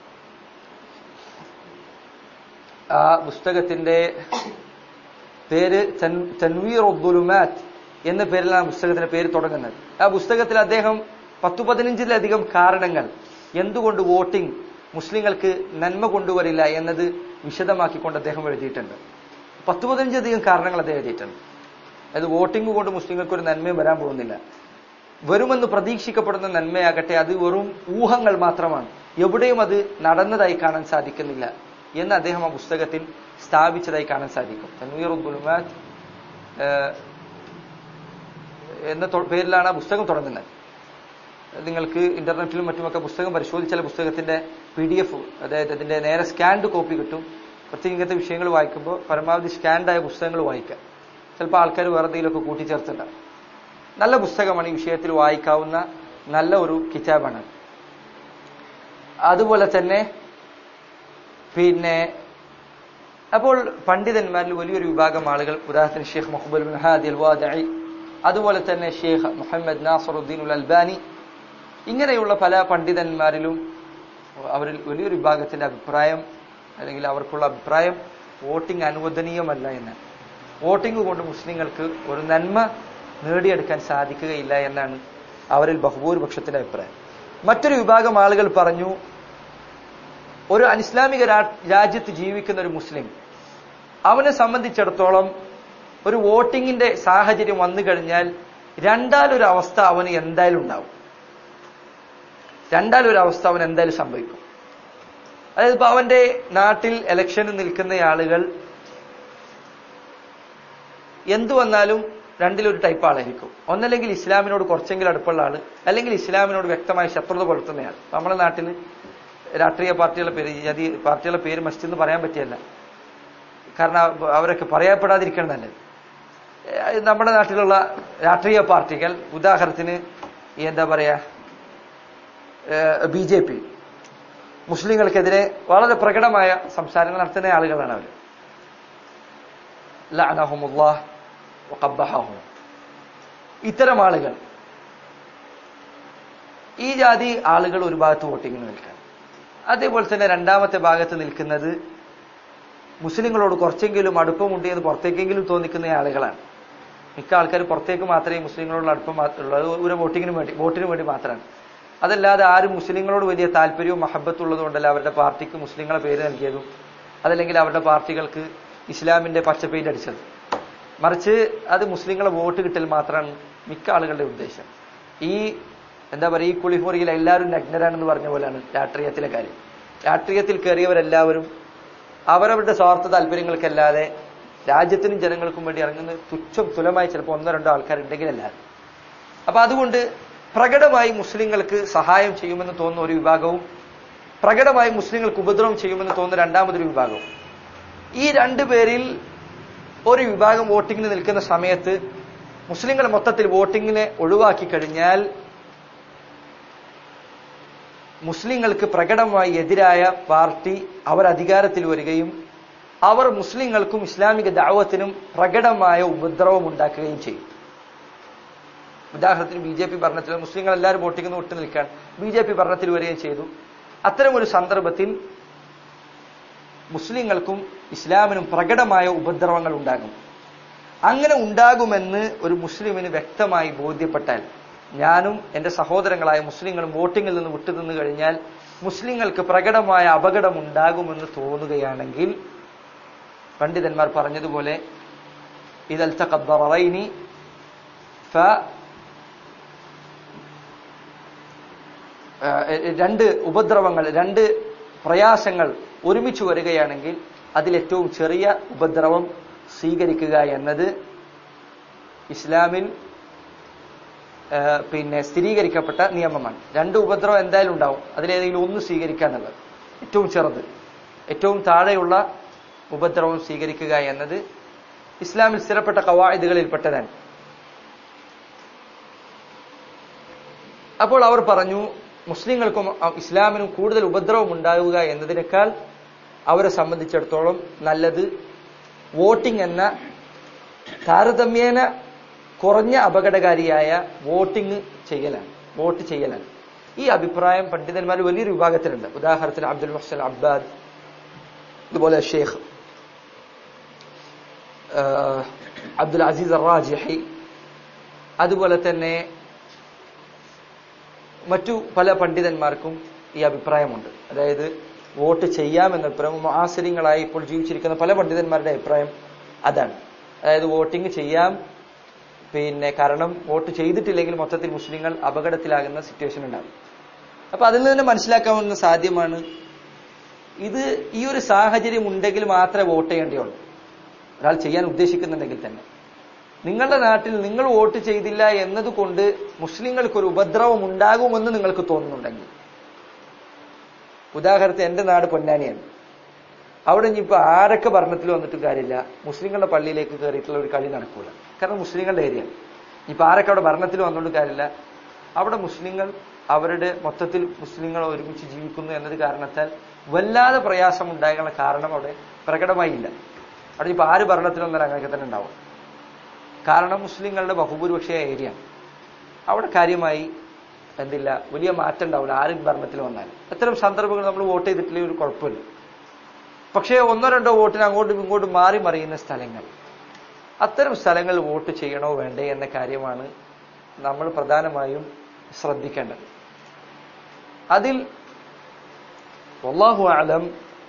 ആ പുസ്തകത്തിന്റെ പേര് തൻ- തൻവീർ ഉദ്ദുലുമാറ്റ് എന്ന പേരിലാണ് ആ പുസ്തകത്തിന്റെ പേര് തുടങ്ങുന്നത് ആ പുസ്തകത്തിൽ അദ്ദേഹം പത്തു പതിനഞ്ചിലധികം കാരണങ്ങൾ എന്തുകൊണ്ട് വോട്ടിംഗ് മുസ്ലിങ്ങൾക്ക് നന്മ കൊണ്ടുവരില്ല എന്നത് വിശദമാക്കിക്കൊണ്ട് അദ്ദേഹം എഴുതിയിട്ടുണ്ട് പത്തു പതിനഞ്ചധികം കാരണങ്ങൾ അദ്ദേഹം എഴുതിയിട്ടുണ്ട് അതായത് വോട്ടിംഗ് കൊണ്ട് മുസ്ലിങ്ങൾക്ക് ഒരു നന്മയും വരാൻ പോകുന്നില്ല വരുമെന്ന് പ്രതീക്ഷിക്കപ്പെടുന്ന നന്മയാകട്ടെ അത് വെറും ഊഹങ്ങൾ മാത്രമാണ് എവിടെയും അത് നടന്നതായി കാണാൻ സാധിക്കുന്നില്ല എന്ന് അദ്ദേഹം ആ പുസ്തകത്തിൽ സ്ഥാപിച്ചതായി കാണാൻ സാധിക്കും തൻവീർ ഉദ്ദുലുമാറ്റ് ഏഹ്, എന്ന തൊ- പേരിലാണ് ആ പുസ്തകം തുടങ്ങുന്നത് നിങ്ങൾക്ക് ഇന്റർനെറ്റിലും മറ്റുമൊക്കെ പുസ്തകം പരിശോധിച്ചാൽ പുസ്തകത്തിന്റെ പി ഡി എഫ് അതായത് അതിന്റെ നേരെ സ്കാൻഡ് കോപ്പി കിട്ടും പ്രത്യേക ഇങ്ങനത്തെ വിഷയങ്ങൾ വായിക്കുമ്പോൾ പരമാവധി സ്കാൻഡായ പുസ്തകങ്ങൾ വായിക്കാം ചിലപ്പോൾ ആൾക്കാർ വേറെ എന്തെങ്കിലുമൊക്കെ കൂട്ടിച്ചേർത്തുണ്ടാവും നല്ല പുസ്തകമാണ് ഈ വിഷയത്തിൽ വായിക്കാവുന്ന നല്ല ഒരു കിതാബാണ് അതുപോലെ തന്നെ പിന്നെ അപ്പോൾ പണ്ഡിതന്മാരിൽ വലിയൊരു വിഭാഗം ആളുകൾ ഉദാഹരണത്തിന് Sheikh Muqbil bin Hadi al Wadii അതുപോലെ തന്നെ Sheikh Muhammad Nasiruddin ul Albani ഇങ്ങനെയുള്ള പല പണ്ഡിതന്മാരിലും അവരിൽ വലിയൊരു വിഭാഗത്തിന്റെ അഭിപ്രായം അല്ലെങ്കിൽ അവർക്കുള്ള അഭിപ്രായം വോട്ടിംഗ് അനുവദനീയമല്ല എന്ന് വോട്ടിംഗ് കൊണ്ട് മുസ്ലിങ്ങൾക്ക് ഒരു നന്മ നേടിയെടുക്കാൻ സാധിക്കുകയില്ല എന്നാണ് അവരിൽ ബഹുഭൂരിപക്ഷത്തിന്റെ അഭിപ്രായം മറ്റൊരു വിഭാഗം ആളുകൾ പറഞ്ഞു ഒരു അനിസ്ലാമിക രാ- രാജ്യത്ത് ജീവിക്കുന്ന ഒരു മുസ്ലിം അവനെ സംബന്ധിച്ചിടത്തോളം ഒരു വോട്ടിങ്ങിന്റെ സാഹചര്യം വന്നു കഴിഞ്ഞാൽ രണ്ടാലൊരു അവസ്ഥ അവന് എന്തായാലും ഉണ്ടാവും രണ്ടാലൊരു അവസ്ഥ അവൻ എന്തായാലും സംഭവിക്കും അതായത് ഇപ്പൊ അവന്റെ നാട്ടിൽ ഇലക്ഷന് നിൽക്കുന്ന ആളുകൾ എന്തു വന്നാലും രണ്ടിലൊരു ടൈപ്പ് ആളായിരിക്കും ഒന്നല്ലെങ്കിൽ ഇസ്ലാമിനോട് കുറച്ചെങ്കിലും അടുപ്പുള്ള ആള് അല്ലെങ്കിൽ ഇസ്ലാമിനോട് വ്യക്തമായ ശത്രുത പുലർത്തുന്നയാൾ നമ്മുടെ നാട്ടിൽ രാഷ്ട്രീയ പാർട്ടികളുടെ പേര് ജാതി പാർട്ടികളുടെ പേര് മസ്റ്റ് എന്ന് പറയാൻ പറ്റിയല്ല കാരണം അവ- അവരൊക്കെ പറയപ്പെടാതിരിക്കണം നല്ലത് ഏഹ് നമ്മുടെ നാട്ടിലുള്ള രാഷ്ട്രീയ പാർട്ടികൾ ഉദാഹരണത്തിന് ഈ എന്താ പറയാ ബി ജെ പി മുസ്ലിങ്ങൾക്കെതിരെ വളരെ പ്രകടമായ സംസാരങ്ങൾ നടത്തുന്ന ആളുകളാണ് അവർ ലഅനഹുമുല്ലാഹ് വഖബ്ബഹഹും ഇത്തരം ആളുകൾ ഈ ജാതി ആളുകൾ ഒരു ഭാഗത്ത് വോട്ടിങ്ങിന് നിൽക്കാൻ അതേപോലെ തന്നെ രണ്ടാമത്തെ ഭാഗത്ത് നിൽക്കുന്നത് മുസ്ലിങ്ങളോട് കുറച്ചെങ്കിലും അടുപ്പമുണ്ട് എന്ന് പുറത്തേക്കെങ്കിലും തോന്നിക്കുന്ന ആളുകളാണ് മിക്ക ആൾക്കാർ പുറത്തേക്ക് മാത്രമേ മുസ്ലിങ്ങളോടുള്ള അടുപ്പം മാ- ഉള്ളത് ഒരു വോട്ടിങ്ങിന് വേണ്ടി വോട്ടിന് വേണ്ടി മാത്രമാണ് അതല്ലാതെ ആരും മുസ്ലിങ്ങളോട് വലിയ താല്പര്യവും മഹബത്തും ഉള്ളതുകൊണ്ടല്ല അവരുടെ പാർട്ടിക്ക് മുസ്ലിങ്ങളെ പേര് നൽകിയതും അതല്ലെങ്കിൽ അവരുടെ പാർട്ടികൾക്ക് ഇസ്ലാമിന്റെ പച്ച പെയിന്റ് അടിച്ചത് മറിച്ച് അത് മുസ്ലിങ്ങളെ വോട്ട് കിട്ടൽ മാത്രമാണ് മിക്ക ആളുകളുടെ ഉദ്ദേശം ഈ എന്താ പറയുക ഈ കുളിമുറിയിൽ എല്ലാവരും നഗ്നരാണെന്ന് പറഞ്ഞ പോലെയാണ് രാഷ്ട്രീയത്തിലെ കാര്യം രാഷ്ട്രീയത്തിൽ കയറിയവരെല്ലാവരും അവരവരുടെ സ്വാർത്ഥ താല്പര്യങ്ങൾക്കല്ലാതെ രാജ്യത്തിനും ജനങ്ങൾക്കും വേണ്ടി ഇറങ്ങുന്ന തുച്ഛം തുലമായി ചിലപ്പോൾ ഒന്നോ രണ്ടോ ആൾക്കാരുണ്ടെങ്കിലല്ലാതെ അപ്പൊ അതുകൊണ്ട് പ്രകടമായി മുസ്ലിങ്ങൾക്ക് സഹായം ചെയ്യുമെന്ന് തോന്നുന്ന ഒരു വിഭാഗവും പ്രകടമായി മുസ്ലിങ്ങൾക്ക് ഉപദ്രവം ചെയ്യുമെന്ന് തോന്നുന്ന രണ്ടാമതൊരു വിഭാഗവും ഈ രണ്ടു പേരിൽ ഒരു വിഭാഗം വോട്ടിങ്ങിന് നിൽക്കുന്ന സമയത്ത് മുസ്ലിങ്ങൾ മൊത്തത്തിൽ വോട്ടിങ്ങിനെ ഒഴിവാക്കി കഴിഞ്ഞാൽ മുസ്ലിങ്ങൾക്ക് പ്രകടമായി എതിരായ പാർട്ടി അവർ അധികാരത്തിൽ വരികയും അവർ മുസ്ലിങ്ങൾക്കും ഇസ്ലാമിക ദാവത്തിനും പ്രകടമായ ഉപദ്രവം ഉണ്ടാക്കുകയും ചെയ്യും ഉദാഹരണത്തിന് ബി ജെ പി ഭരണത്തിൽ മുസ്ലിങ്ങൾ എല്ലാവരും വോട്ടിംഗ് വിട്ടു നിൽക്കാൻ ബി ജെ പി ഭരണത്തിൽ വരികയും ചെയ്തു അത്തരമൊരു സന്ദർഭത്തിൽ മുസ്ലിങ്ങൾക്കും ഇസ്ലാമിനും പ്രകടമായ ഉപദ്രവങ്ങൾ ഉണ്ടാകും അങ്ങനെ ഉണ്ടാകുമെന്ന് ഒരു മുസ്ലിമിന് വ്യക്തമായി ബോധ്യപ്പെട്ടാൽ ഞാനും എന്റെ സഹോദരങ്ങളായ മുസ്ലിങ്ങളും വോട്ടിങ്ങിൽ നിന്ന് വിട്ടുനിന്ന് കഴിഞ്ഞാൽ മുസ്ലിങ്ങൾക്ക് പ്രകടമായ അപകടം ഉണ്ടാകുമെന്ന് തോന്നുകയാണെങ്കിൽ പണ്ഡിതന്മാർ പറഞ്ഞതുപോലെ ഇതൽ തഖദ്ദറൈനി ഫ രണ്ട് ഉപദ്രവങ്ങൾ രണ്ട് പ്രയാസങ്ങൾ ഒരുമിച്ച് വരികയാണെങ്കിൽ അതിലേറ്റവും ചെറിയ ഉപദ്രവം സ്വീകരിക്കുക എന്നത് ഇസ്ലാമിൽ പിന്നെ സ്ഥിരീകരിക്കപ്പെട്ട നിയമമാണ് രണ്ട് ഉപദ്രവം എന്തായാലും ഉണ്ടാവും അതിലേതെങ്കിലും ഒന്ന് സ്വീകരിക്കുക എന്നുള്ളത് ഏറ്റവും ചെറുത് ഏറ്റവും താഴെയുള്ള ഉപദ്രവം സ്വീകരിക്കുക എന്നത് ഇസ്ലാമിൽ സ്ഥിരപ്പെട്ട കവായതുകളിൽപ്പെട്ടതാണ് അപ്പോൾ അവർ പറഞ്ഞു മുസ്ലിങ്ങൾക്കും ഇസ്ലാമിനും കൂടുതൽ ഉപദ്രവം ഉണ്ടാവുക എന്നതിനേക്കാൾ അവരെ സംബന്ധിച്ചിടത്തോളം നല്ലത് വോട്ടിംഗ് എന്ന താരതമ്യേന കുറഞ്ഞ അപകടകാരിയായ വോട്ടിംഗ് ചെയ്യലാണ് വോട്ട് ചെയ്യലാണ് ഈ അഭിപ്രായം പണ്ഡിതന്മാർ വലിയൊരു വിഭാഗത്തിലുണ്ട് ഉദാഹരണത്തിന് അബ്ദുൽ മുഹ്സൻ അബ്ബാദ് ഇതുപോലെ ഷെയ്ഖ് അബ്ദുൽ അസീസ് അറാജിഹി അതുപോലെ തന്നെ മറ്റു പല പണ്ഡിതന്മാർക്കും ഈ അഭിപ്രായമുണ്ട് അതായത് വോട്ട് ചെയ്യാമെന്ന അഭിപ്രായം ആശ്ചര്യങ്ങളായി ഇപ്പോൾ ജീവിച്ചിരിക്കുന്ന പല പണ്ഡിതന്മാരുടെ അഭിപ്രായം അതാണ് അതായത് വോട്ടിംഗ് ചെയ്യാം പിന്നെ കാരണം വോട്ട് ചെയ്തിട്ടില്ലെങ്കിൽ മൊത്തത്തിൽ മുസ്ലിങ്ങൾ അപകടത്തിലാകുന്ന സിറ്റുവേഷൻ ഉണ്ടാകും അപ്പൊ അതിൽ നിന്ന് തന്നെ മനസ്സിലാക്കാവുന്ന സാധ്യമാണ് ഇത് ഈ ഒരു സാഹചര്യം ഉണ്ടെങ്കിൽ മാത്രമേ വോട്ട് ചെയ്യേണ്ടിയുള്ളൂ ഒരാൾ ചെയ്യാൻ ഉദ്ദേശിക്കുന്നുണ്ടെങ്കിൽ തന്നെ നിങ്ങളുടെ നാട്ടിൽ നിങ്ങൾ വോട്ട് ചെയ്തില്ല എന്നതുകൊണ്ട് മുസ്ലിങ്ങൾക്ക് ഒരു ഉപദ്രവം ഉണ്ടാകുമെന്ന് നിങ്ങൾക്ക് തോന്നുന്നുണ്ടെങ്കിൽ ഉദാഹരണത്തിന് എന്റെ നാട് പൊന്നാനിയാണ് അവിടെ ഇനിയിപ്പോ ആരൊക്കെ ഭരണത്തിൽ വന്നിട്ടും കാര്യമില്ല മുസ്ലിങ്ങളുടെ പള്ളിയിലേക്ക് കയറിയിട്ടുള്ള ഒരു കളി നടക്കൂല കാരണം മുസ്ലിങ്ങളുടെ ഏരിയ ഇപ്പൊ ആരൊക്കെ അവിടെ ഭരണത്തിൽ വന്നുകൊണ്ട് കാര്യമില്ല അവിടെ മുസ്ലിങ്ങൾ അവരുടെ മൊത്തത്തിൽ മുസ്ലിങ്ങൾ ഒരുമിച്ച് ജീവിക്കുന്നു എന്നത് കാരണത്താൽ വല്ലാതെ പ്രയാസം ഉണ്ടാകാനുള്ള കാരണം അവിടെ പ്രകടമായില്ല അവിടെ ഇപ്പൊ ആര് ഭരണത്തിൽ വന്നാലും അങ്ങനെയൊക്കെ തന്നെ ഉണ്ടാവും കാരണം മുസ്ലിങ്ങളുടെ ബഹുഭൂരിപക്ഷ ഏരിയ അവിടെ കാര്യമായി എന്തില്ല വലിയ മാറ്റം ഉണ്ടാവില്ല ആര് ഭരണത്തിൽ വന്നാലും അത്തരം സന്ദർഭങ്ങൾ നമ്മൾ വോട്ട് ചെയ്തിട്ടില്ലെങ്കിൽ ഒരു കുഴപ്പമില്ല പക്ഷേ ഒന്നോ രണ്ടോ വോട്ടിന് അങ്ങോട്ടും ഇങ്ങോട്ടും മാറി മറിയുന്ന സ്ഥലങ്ങൾ അത്തരം സ്ഥലങ്ങളിൽ വോട്ട് ചെയ്യണോ വേണ്ടേ എന്ന കാര്യമാണ് നമ്മൾ പ്രധാനമായും ശ്രദ്ധിക്കേണ്ടത് അതിൽ വല്ലാഹു ആലം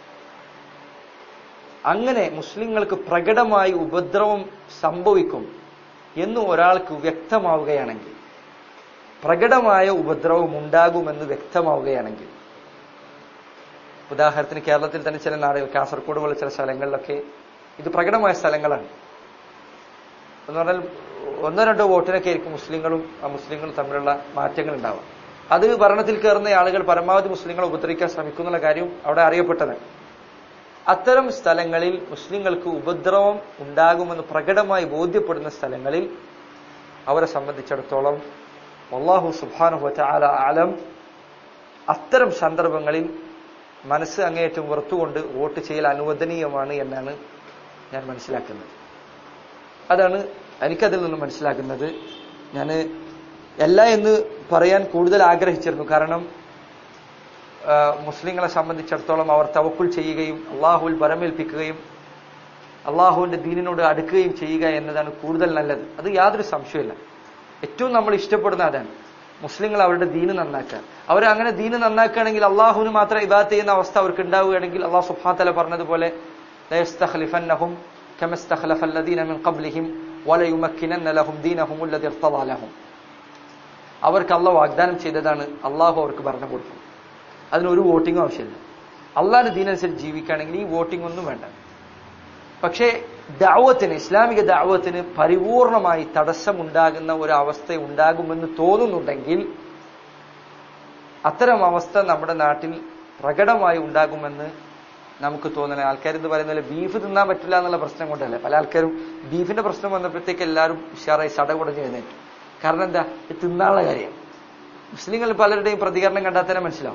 അങ്ങനെ മുസ്ലിങ്ങൾക്ക് പ്രകടമായി ഉപദ്രവം സംഭവിക്കും എന്ന് ഒരാൾക്ക് വ്യക്തമാവുകയാണെങ്കിൽ പ്രകടമായ ഉപദ്രവം ഉണ്ടാകുമെന്ന് വ്യക്തമാവുകയാണെങ്കിൽ ഉദാഹരണത്തിന് കേരളത്തിൽ തന്നെ ചില നാടുകൾ കാസർഗോഡ് പോലെ ചില സ്ഥലങ്ങളിലൊക്കെ ഇത് പ്രകടമായ സ്ഥലങ്ങളാണ് എന്ന് പറഞ്ഞാൽ ഒന്നോ രണ്ടോ വോട്ടിനൊക്കെ ആയിരിക്കും മുസ്ലിങ്ങളും മുസ്ലിങ്ങളും തമ്മിലുള്ള മാറ്റങ്ങൾ ഉണ്ടാവുക അത് ഭരണത്തിൽ കയറുന്ന ആളുകൾ പരമാവധി മുസ്ലിങ്ങളെ ഉപദ്രവിക്കാൻ ശ്രമിക്കുന്നുള്ള കാര്യം അവിടെ അറിയപ്പെട്ടതാണ് അത്തരം സ്ഥലങ്ങളിൽ മുസ്ലിങ്ങൾക്ക് ഉപദ്രവം ഉണ്ടാകുമെന്ന് പ്രകടമായി ബോധ്യപ്പെടുന്ന സ്ഥലങ്ങളിൽ അവരെ സംബന്ധിച്ചിടത്തോളം അള്ളാഹു സുബാനുഹ ആല ആലം അത്തരം സന്ദർഭങ്ങളിൽ മനസ്സ് അങ്ങേയറ്റം വെറുത്തുകൊണ്ട് വോട്ട് ചെയ്യൽ അനുവദനീയമാണ് എന്നാണ് ഞാൻ മനസ്സിലാക്കുന്നത് അതാണ് എനിക്കതിൽ നിന്ന് മനസ്സിലാക്കുന്നത് ഞാൻ അല്ല എന്ന് പറയാൻ കൂടുതൽ ആഗ്രഹിച്ചിരുന്നു കാരണം മുസ്ലിങ്ങളെ സംബന്ധിച്ചിടത്തോളം അവർ തവക്കുൽ ചെയ്യുകയും അള്ളാഹുവിൽ ബരമേൽപ്പിക്കുകയും അള്ളാഹുവിന്റെ ദീനിനോട് അടുക്കുകയും ചെയ്യുക എന്നതാണ് കൂടുതൽ നല്ലത് അത് യാതൊരു സംശയമില്ല ഏറ്റവും നമ്മൾ ഇഷ്ടപ്പെടുന്ന അതാണ് മുസ്ലിങ്ങൾ അവരുടെ ദീന് നന്നാക്കാൻ അവർ അങ്ങനെ ദീന് നന്നാക്കുകയാണെങ്കിൽ അള്ളാഹുവിന് മാത്രം ഇബാത്ത് ചെയ്യുന്ന അവസ്ഥ അവർക്ക് ഉണ്ടാവുകയാണെങ്കിൽ അള്ളാഹു സുബ്ഹാനഹു പറഞ്ഞതുപോലെ ലയസ്തഖ്ലിഫന്നഹും കമസ്തഖ്ലഫ الذين من قبلهم وليمكنن لهم دينهم الذي ارتضى لهم അവർക്ക് അള്ളാഹു വാഗ്ദാനം ചെയ്തതാണ് അള്ളാഹു അവർക്ക് ഭരണം കൊടുക്കും അതിനൊരു വോട്ടിംഗും ആവശ്യമില്ല അള്ളാഹിന്റെ ദീനനുസരിച്ച് ജീവിക്കുകയാണെങ്കിൽ ഈ വോട്ടിംഗ് ഒന്നും വേണ്ട പക്ഷേ ദാവത്തിന് ഇസ്ലാമിക ദാവത്തിന് പരിപൂർണമായി തടസ്സമുണ്ടാകുന്ന ഒരു അവസ്ഥ ഉണ്ടാകുമെന്ന് തോന്നുന്നുണ്ടെങ്കിൽ അത്തരം അവസ്ഥ നമ്മുടെ നാട്ടിൽ പ്രകടമായി ഉണ്ടാകുമെന്ന് നമുക്ക് തോന്നണേ ആൾക്കാർ എന്ന് പറയുന്നത് ബീഫ് തിന്നാൻ പറ്റില്ല എന്നുള്ള പ്രശ്നം കൊണ്ടല്ല പല ആൾക്കാരും ബീഫിന്റെ പ്രശ്നം വന്നപ്പോഴത്തേക്ക് എല്ലാവരും ഉഷാറായി സടകുടഞ്ഞ് എഴുന്നേറ്റു കാരണം എന്താ ഇത് തിന്നാനുള്ള കാര്യം മുസ്ലിങ്ങൾ പലരുടെയും പ്രതികരണം കണ്ടാൽ തന്നെ മനസ്സിലാവും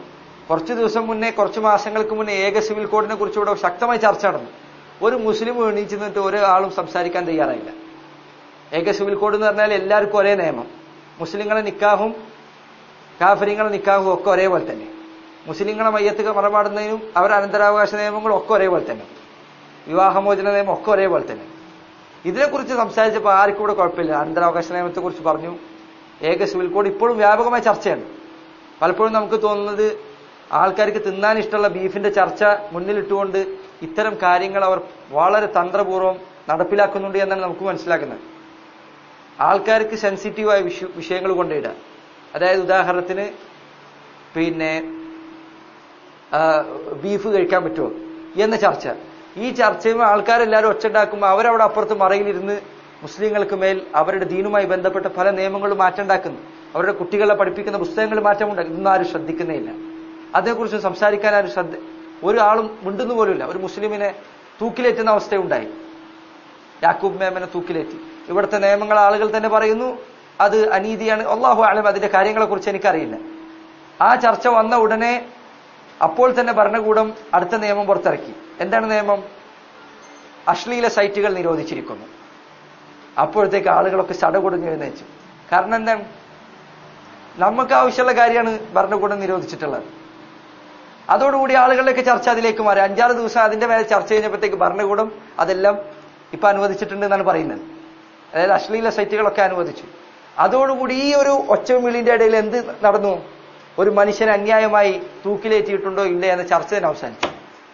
കുറച്ച് ദിവസം മുന്നേ കുറച്ച് മാസങ്ങൾക്ക് മുന്നേ ഏക സിവിൽ കോഡിനെ കുറിച്ച് ഇവിടെ ശക്തമായി ചർച്ച നടന്നു ഒരു മുസ്ലിം എണീച്ച് നിന്നിട്ട് ഒരാളും സംസാരിക്കാൻ തയ്യാറായില്ല ഏക സിവിൽ കോഡ് എന്ന് പറഞ്ഞാൽ എല്ലാവർക്കും ഒരേ നിയമം മുസ്ലിങ്ങളെ നിക്കാഹും കാഫരിങ്ങളെ നിക്കാഹും ഒക്കെ ഒരേപോലെ തന്നെ മുസ്ലിങ്ങളെ മയ്യത്ത് മറമാടുന്നതിനും അവരുടെ അനന്തരാവകാശ നിയമങ്ങളും ഒക്കെ ഒരേപോലെ തന്നെ വിവാഹമോചന നിയമം ഒക്കെ ഒരേപോലെ തന്നെ ഇതിനെക്കുറിച്ച് സംസാരിച്ചപ്പോൾ ആർക്കും ഇവിടെ കുഴപ്പമില്ല അനന്തരാവകാശ നിയമത്തെ കുറിച്ച് പറഞ്ഞു ഏക സിവിൽ കോഡ് ഇപ്പോഴും വ്യാപകമായ ചർച്ചയാണ് പലപ്പോഴും നമുക്ക് തോന്നുന്നത് ആൾക്കാർക്ക് തിന്നാൻ ഇഷ്ടമുള്ള ബീഫിന്റെ ചർച്ച മുന്നിലിട്ടുകൊണ്ട് ഇത്തരം കാര്യങ്ങൾ അവർ വളരെ തന്ത്രപൂർവ്വം നടപ്പിലാക്കുന്നുണ്ട് എന്നാണ് നമുക്ക് മനസ്സിലാക്കുന്നത് ആൾക്കാർക്ക് സെൻസിറ്റീവായ വിഷു വിഷയങ്ങൾ കൊണ്ടിടുക അതായത് ഉദാഹരണത്തിന് പിന്നെ ആ, ബീഫ് കഴിക്കാൻ പറ്റുമോ എന്ന ചർച്ച ഈ ചർച്ചയും ആൾക്കാരെല്ലാവരും ഒച്ചുണ്ടാക്കുമ്പോൾ അവരവിടെ അപ്പുറത്ത് മറയിലിരുന്ന് മുസ്ലിങ്ങൾക്ക് മേൽ അവരുടെ ദീനുമായി ബന്ധപ്പെട്ട പല നിയമങ്ങളും മാറ്റമുണ്ടാക്കുന്നു അവരുടെ കുട്ടികളെ പഠിപ്പിക്കുന്ന പുസ്തകങ്ങൾ മാറ്റമുണ്ടാക്കും ഇന്നും ആരും ശ്രദ്ധിക്കുന്നേയില്ല അതേക്കുറിച്ച് സംസാരിക്കാൻ ആരും ശ്രദ്ധ ഒരാളും മിണ്ടുന്നു പോലുമില്ല ഒരു മുസ്ലിമിനെ തൂക്കിലേറ്റുന്ന അവസ്ഥയുണ്ടായി യാക്കൂബ് മേമനെ തൂക്കിലേറ്റി ഇവിടുത്തെ നിയമങ്ങൾ ആളുകൾ തന്നെ പറയുന്നു അത് അനീതിയാണ് അള്ളാഹു ആലം അതിന്റെ കാര്യങ്ങളെ കുറിച്ച് എനിക്കറിയില്ല ആ ചർച്ച വന്ന ഉടനെ അപ്പോൾ തന്നെ ഭരണകൂടം അടുത്ത നിയമം പുറത്തിറക്കി എന്താണ് നിയമം അശ്ലീല സൈറ്റുകൾ നിരോധിച്ചിരിക്കുന്നു അപ്പോഴത്തേക്ക് ആളുകളൊക്കെ ചടകുടഞ്ഞു എഴുന്നേച്ചു കാരണം എന്താണ് നമുക്ക് ആവശ്യമുള്ള കാര്യമാണ് ഭരണകൂടം നിരോധിച്ചിട്ടുള്ളത് അതോടുകൂടി ആളുകളിലേക്ക് ചർച്ച അതിലേക്ക് മാറി അഞ്ചാറ് ദിവസം അതിന്റെ മേലെ ചർച്ച കഴിഞ്ഞപ്പോഴത്തേക്ക് ഭരണകൂടം അതെല്ലാം ഇപ്പൊ അനുവദിച്ചിട്ടുണ്ട് എന്നാണ് പറയുന്നത് അതായത് അശ്ലീല സൈറ്റുകളൊക്കെ അനുവദിച്ചു അതോടുകൂടി ഈ ഒരു ഒച്ചവിളിന്റെ ഇടയിൽ എന്ത് നടന്നു ഒരു മനുഷ്യനെ അന്യായമായി തൂക്കിലേറ്റിയിട്ടുണ്ടോ ഇല്ലേ എന്ന ചർച്ച തന്നെ അവസാനിച്ചു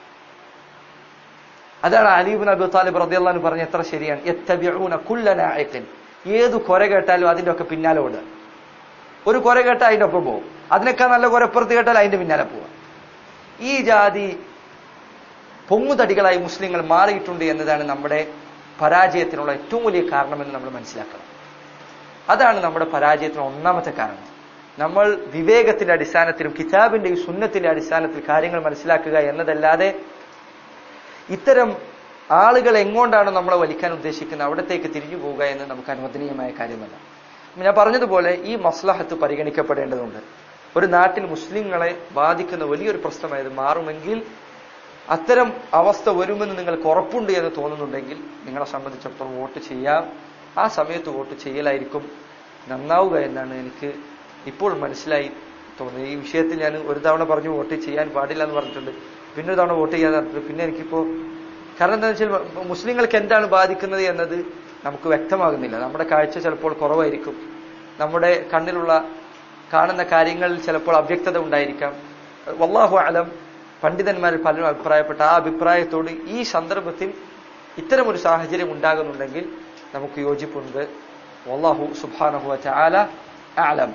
അതാണ് അലീബിൻ അബു താലിബ് റദിയല്ലാന്ന് പറഞ്ഞ എത്ര ശരിയാണ് യത്തബിഊന കുല്ല നായക്കൻ ഏത് കൊര കേട്ടാലും അതിന്റെ ഒക്കെ പിന്നാലെ ഓടുക ഒരു കൊര കേട്ടാൽ അതിന്റെ ഒപ്പം പോകും അതിനേക്കാൾ നല്ല കൊരപ്പുറത്ത് കേട്ടാൽ അതിന്റെ പിന്നാലെ പോവുക ഈ ജാതി പൊങ്ങുതടികളായി മുസ്ലിങ്ങൾ മാറിയിട്ടുണ്ട് എന്നതാണ് നമ്മുടെ പരാജയത്തിനുള്ള ഏറ്റവും വലിയ കാരണമെന്ന് നമ്മൾ മനസ്സിലാക്കണം അതാണ് നമ്മുടെ പരാജയത്തിന് ഒന്നാമത്തെ കാരണം നമ്മൾ വിവേകത്തിന്റെ അടിസ്ഥാനത്തിലും കിതാബിന്റെയും സുന്നത്തിന്റെ അടിസ്ഥാനത്തിൽ കാര്യങ്ങൾ മനസ്സിലാക്കുക എന്നതല്ലാതെ ഇത്തരം ആളുകൾ എങ്ങോട്ടാണ് നമ്മളെ വലിക്കാൻ ഉദ്ദേശിക്കുന്നത് അവിടത്തേക്ക് തിരിഞ്ഞു പോവുക എന്ന് നമുക്ക് അനുവദനീയമായ കാര്യമല്ല ഞാൻ പറഞ്ഞതുപോലെ ഈ മസ്ലഹത്ത് പരിഗണിക്കപ്പെടേണ്ടതുണ്ട് ഒരു നാട്ടിൽ മുസ്ലിങ്ങളെ ബാധിക്കുന്ന വലിയൊരു പ്രശ്നമായത് മാറുമെങ്കിൽ അത്തരം അവസ്ഥ വരുമെന്ന് നിങ്ങൾക്ക് ഉറപ്പുണ്ട് എന്ന് തോന്നുന്നുണ്ടെങ്കിൽ നിങ്ങളെ സംബന്ധിച്ചിടത്തോളം വോട്ട് ചെയ്യാം ആ സമയത്ത് വോട്ട് ചെയ്യലായിരിക്കും നന്നാവുക എന്നാണ് എനിക്ക് ഇപ്പോൾ മനസ്സിലായി തോന്നുന്നത് ഈ വിഷയത്തിൽ ഞാൻ ഒരു തവണ പറഞ്ഞു വോട്ട് ചെയ്യാൻ പാടില്ല എന്ന് പറഞ്ഞിട്ടുണ്ട് പിന്നെ ഒരു തവണ വോട്ട് ചെയ്യാൻ പറഞ്ഞിട്ടുണ്ട് പിന്നെ എനിക്കിപ്പോ കാരണം എന്താണെന്ന് വെച്ചാൽ മുസ്ലിങ്ങൾക്ക് എന്താണ് ബാധിക്കുന്നത് എന്നത് നമുക്ക് വ്യക്തമാകുന്നില്ല നമ്മുടെ കാഴ്ച ചിലപ്പോൾ കുറവായിരിക്കും നമ്മുടെ കണ്ണിലുള്ള കാണുന്ന കാര്യങ്ങളിൽ ചിലപ്പോൾ അവ്യക്തത ഉണ്ടായിരിക്കാം വല്ലാഹു അലം പണ്ഡിതന്മാരിൽ പലരും അഭിപ്രായപ്പെട്ട ആ അഭിപ്രായത്തോട് ഈ സന്ദർഭത്തിൽ ഇത്തരം ഒരു സാഹചര്യം ഉണ്ടാകുന്നുണ്ടെങ്കിൽ നമുക്ക് യോജിപ്പുണ്ട് വല്ലാഹു സുബാനഹു ആല ആലം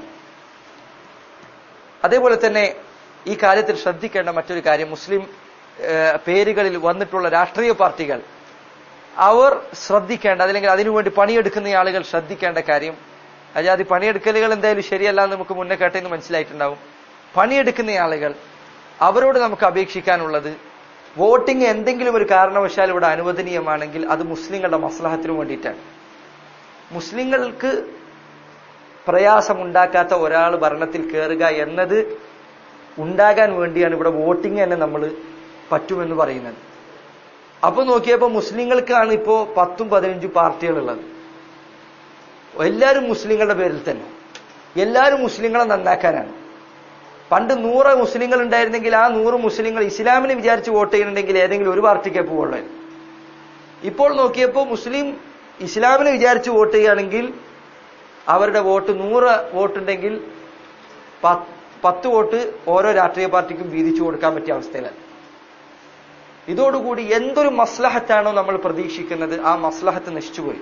അതേപോലെ തന്നെ ഈ കാര്യത്തിൽ ശ്രദ്ധിക്കേണ്ട മറ്റൊരു കാര്യം മുസ്ലിം ഏഹ്, പേരുകളിൽ വന്നിട്ടുള്ള രാഷ്ട്രീയ പാർട്ടികൾ അവർ ശ്രദ്ധിക്കേണ്ട അല്ലെങ്കിൽ അതിനുവേണ്ടി പണിയെടുക്കുന്ന ആളുകൾ ശ്രദ്ധിക്കേണ്ട കാര്യം അതായത് പണിയെടുക്കലുകൾ എന്തായാലും ശരിയല്ല എന്ന് നമുക്ക് മുന്നേ കേട്ടെന്ന് മനസ്സിലായിട്ടുണ്ടാവും പണിയെടുക്കുന്ന ആളുകൾ അവരോട് നമുക്ക് അപേക്ഷിക്കാനുള്ളത് വോട്ടിംഗ് എന്തെങ്കിലും ഒരു കാരണവശാൽ ഇവിടെ അനുവദനീയമാണെങ്കിൽ അത് മുസ്ലിങ്ങളുടെ മസ്ലഹത്തിനു വേണ്ടിയിട്ടാണ് മുസ്ലിങ്ങൾക്ക് പ്രയാസമുണ്ടാക്കാത്ത ഒരാൾ ഭരണത്തിൽ കയറുക എന്നത് ഉണ്ടാകാൻ വേണ്ടിയാണ് ഇവിടെ വോട്ടിംഗ് തന്നെ നമ്മൾ പറ്റുമെന്ന് പറയുന്നത് അപ്പൊ നോക്കിയപ്പോ മുസ്ലിങ്ങൾക്കാണ് ഇപ്പോ പത്തും പതിനഞ്ചും പാർട്ടികളുള്ളത് എല്ലാവരും മുസ്ലിങ്ങളുടെ പേരിൽ തന്നെ എല്ലാവരും മുസ്ലിങ്ങളെ നന്നാക്കാനാണ് പണ്ട് നൂറ് മുസ്ലിങ്ങൾ ഉണ്ടായിരുന്നെങ്കിൽ ആ നൂറ് മുസ്ലിങ്ങൾ ഇസ്ലാമിനെ വിചാരിച്ച് വോട്ട് ചെയ്യുന്നുണ്ടെങ്കിൽ ഏതെങ്കിലും ഒരു പാർട്ടിക്കേ പോവുള്ളൂ ഇപ്പോൾ നോക്കിയപ്പോൾ മുസ്ലിം ഇസ്ലാമിനെ വിചാരിച്ച് വോട്ട് ചെയ്യുകയാണെങ്കിൽ അവരുടെ വോട്ട് നൂറ് വോട്ടുണ്ടെങ്കിൽ പ- പത്ത് വോട്ട് ഓരോ രാഷ്ട്രീയ പാർട്ടിക്കും വീതിച്ചു കൊടുക്കാൻ പറ്റിയ അവസ്ഥയിലാണ് ഇതോടുകൂടി എന്തൊരു മസ്ലഹത്താണോ നമ്മൾ പ്രതീക്ഷിക്കുന്നത് ആ മസ്ലഹത്ത് നശിച്ചുപോയി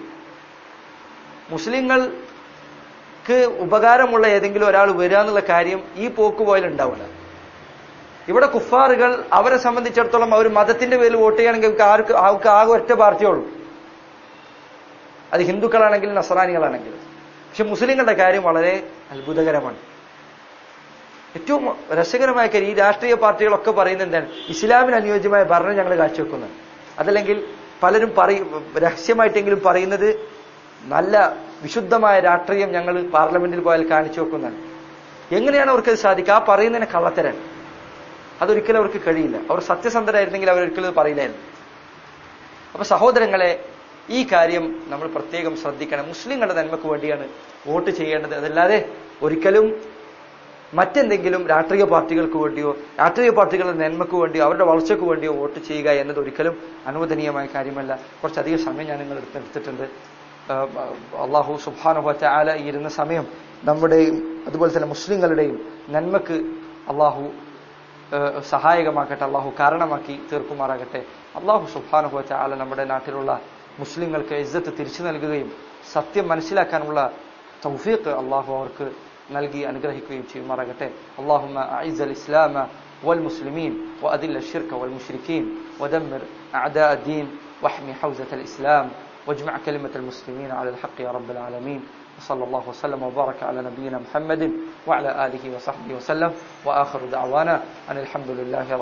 മുസ്ലിങ്ങൾക്ക് ഉപകാരമുള്ള ഏതെങ്കിലും ഒരാൾ വരിക എന്നുള്ള കാര്യം ഈ പോക്ക് പോയാൽ ഉണ്ടാവില്ല ഇവിടെ കുഫാറുകൾ അവരെ സംബന്ധിച്ചിടത്തോളം അവർ മതത്തിന്റെ പേരിൽ വോട്ട് ചെയ്യുകയാണെങ്കിൽ അവർക്ക് ആർക്ക് അവർക്ക് ആകെ ഒറ്റ പാർട്ടിയേ ഉള്ളൂ അത് ഹിന്ദുക്കളാണെങ്കിലും നസറാനികളാണെങ്കിലും പക്ഷെ മുസ്ലിങ്ങളുടെ കാര്യം വളരെ അത്ഭുതകരമാണ് ഏറ്റവും രസകരമായ കാര്യം ഈ രാഷ്ട്രീയ പാർട്ടികളൊക്കെ പറയുന്നത് എന്താണ് ഇസ്ലാമിന് അനുയോജ്യമായ ഭരണം ഞങ്ങൾ കാഴ്ചവെക്കുന്നത് അതല്ലെങ്കിൽ പലരും പറയും രഹസ്യമായിട്ടെങ്കിലും പറയുന്നത് നല്ല വിശുദ്ധമായ രാഷ്ട്രീയം ഞങ്ങൾ പാർലമെന്റിൽ പോയാൽ കാണിച്ചു വെക്കുന്നതാണ് എങ്ങനെയാണ് അവർക്ക് സാധിക്കുക ആ പറയുന്നതിന് കള്ളത്തരാണ് അതൊരിക്കലും അവർക്ക് കഴിയില്ല അവർ സത്യസന്ധരായിരുന്നെങ്കിൽ അവരൊരിക്കലും ഇത് പറയില്ലായിരുന്നു അപ്പൊ സഹോദരങ്ങളെ ഈ കാര്യം നമ്മൾ പ്രത്യേകം ശ്രദ്ധിക്കണം മുസ്ലിങ്ങളുടെ നന്മക്ക് വേണ്ടിയാണ് വോട്ട് ചെയ്യേണ്ടത് അതല്ലാതെ ഒരിക്കലും മറ്റെന്തെങ്കിലും രാഷ്ട്രീയ പാർട്ടികൾക്ക് വേണ്ടിയോ രാഷ്ട്രീയ പാർട്ടികളുടെ നന്മക്ക് വേണ്ടിയോ അവരുടെ വളർച്ചയ്ക്ക് വേണ്ടിയോ വോട്ട് ചെയ്യുക എന്നത് ഒരിക്കലും അനുവദനീയമായ കാര്യമല്ല കുറച്ചധികം സമയം ഞാൻ നിങ്ങൾ എടുത്തിട്ടുണ്ട് അള്ളാഹു സുബാനുഭവത്തെ ആല ഇരുന്ന സമയം നമ്മുടെയും അതുപോലെ തന്നെ മുസ്ലിങ്ങളുടെയും നന്മക്ക് അള്ളാഹു സഹായകമാക്കട്ടെ അള്ളാഹു കാരണമാക്കി തീർക്കുമാറാകട്ടെ അള്ളാഹു സുബാനുഭവത്തെ ആല നമ്മുടെ നാട്ടിലുള്ള മുസ്ലിങ്ങൾക്ക് ഇജ്ജത്ത് തിരിച്ചു നൽകുകയും സത്യം മനസ്സിലാക്കാനുള്ള തൗഫീഖ് അള്ളാഹു അവർക്ക് നൽകി അനുഗ്രഹിക്കുകയും ചെയ്യുമാറാകട്ടെ اللهم أعز الإسلام والمسلمين وأذل الشرك والمشركين ودمر أعداء الدين واحمي حوزة الإسلام واجمع كلمة المسلمين على الحق يا رب العالمين وصلى الله وسلم وبارك على نبينا محمد وعلى آله وصحبه وسلم وآخر دعوانا أن الحمد لله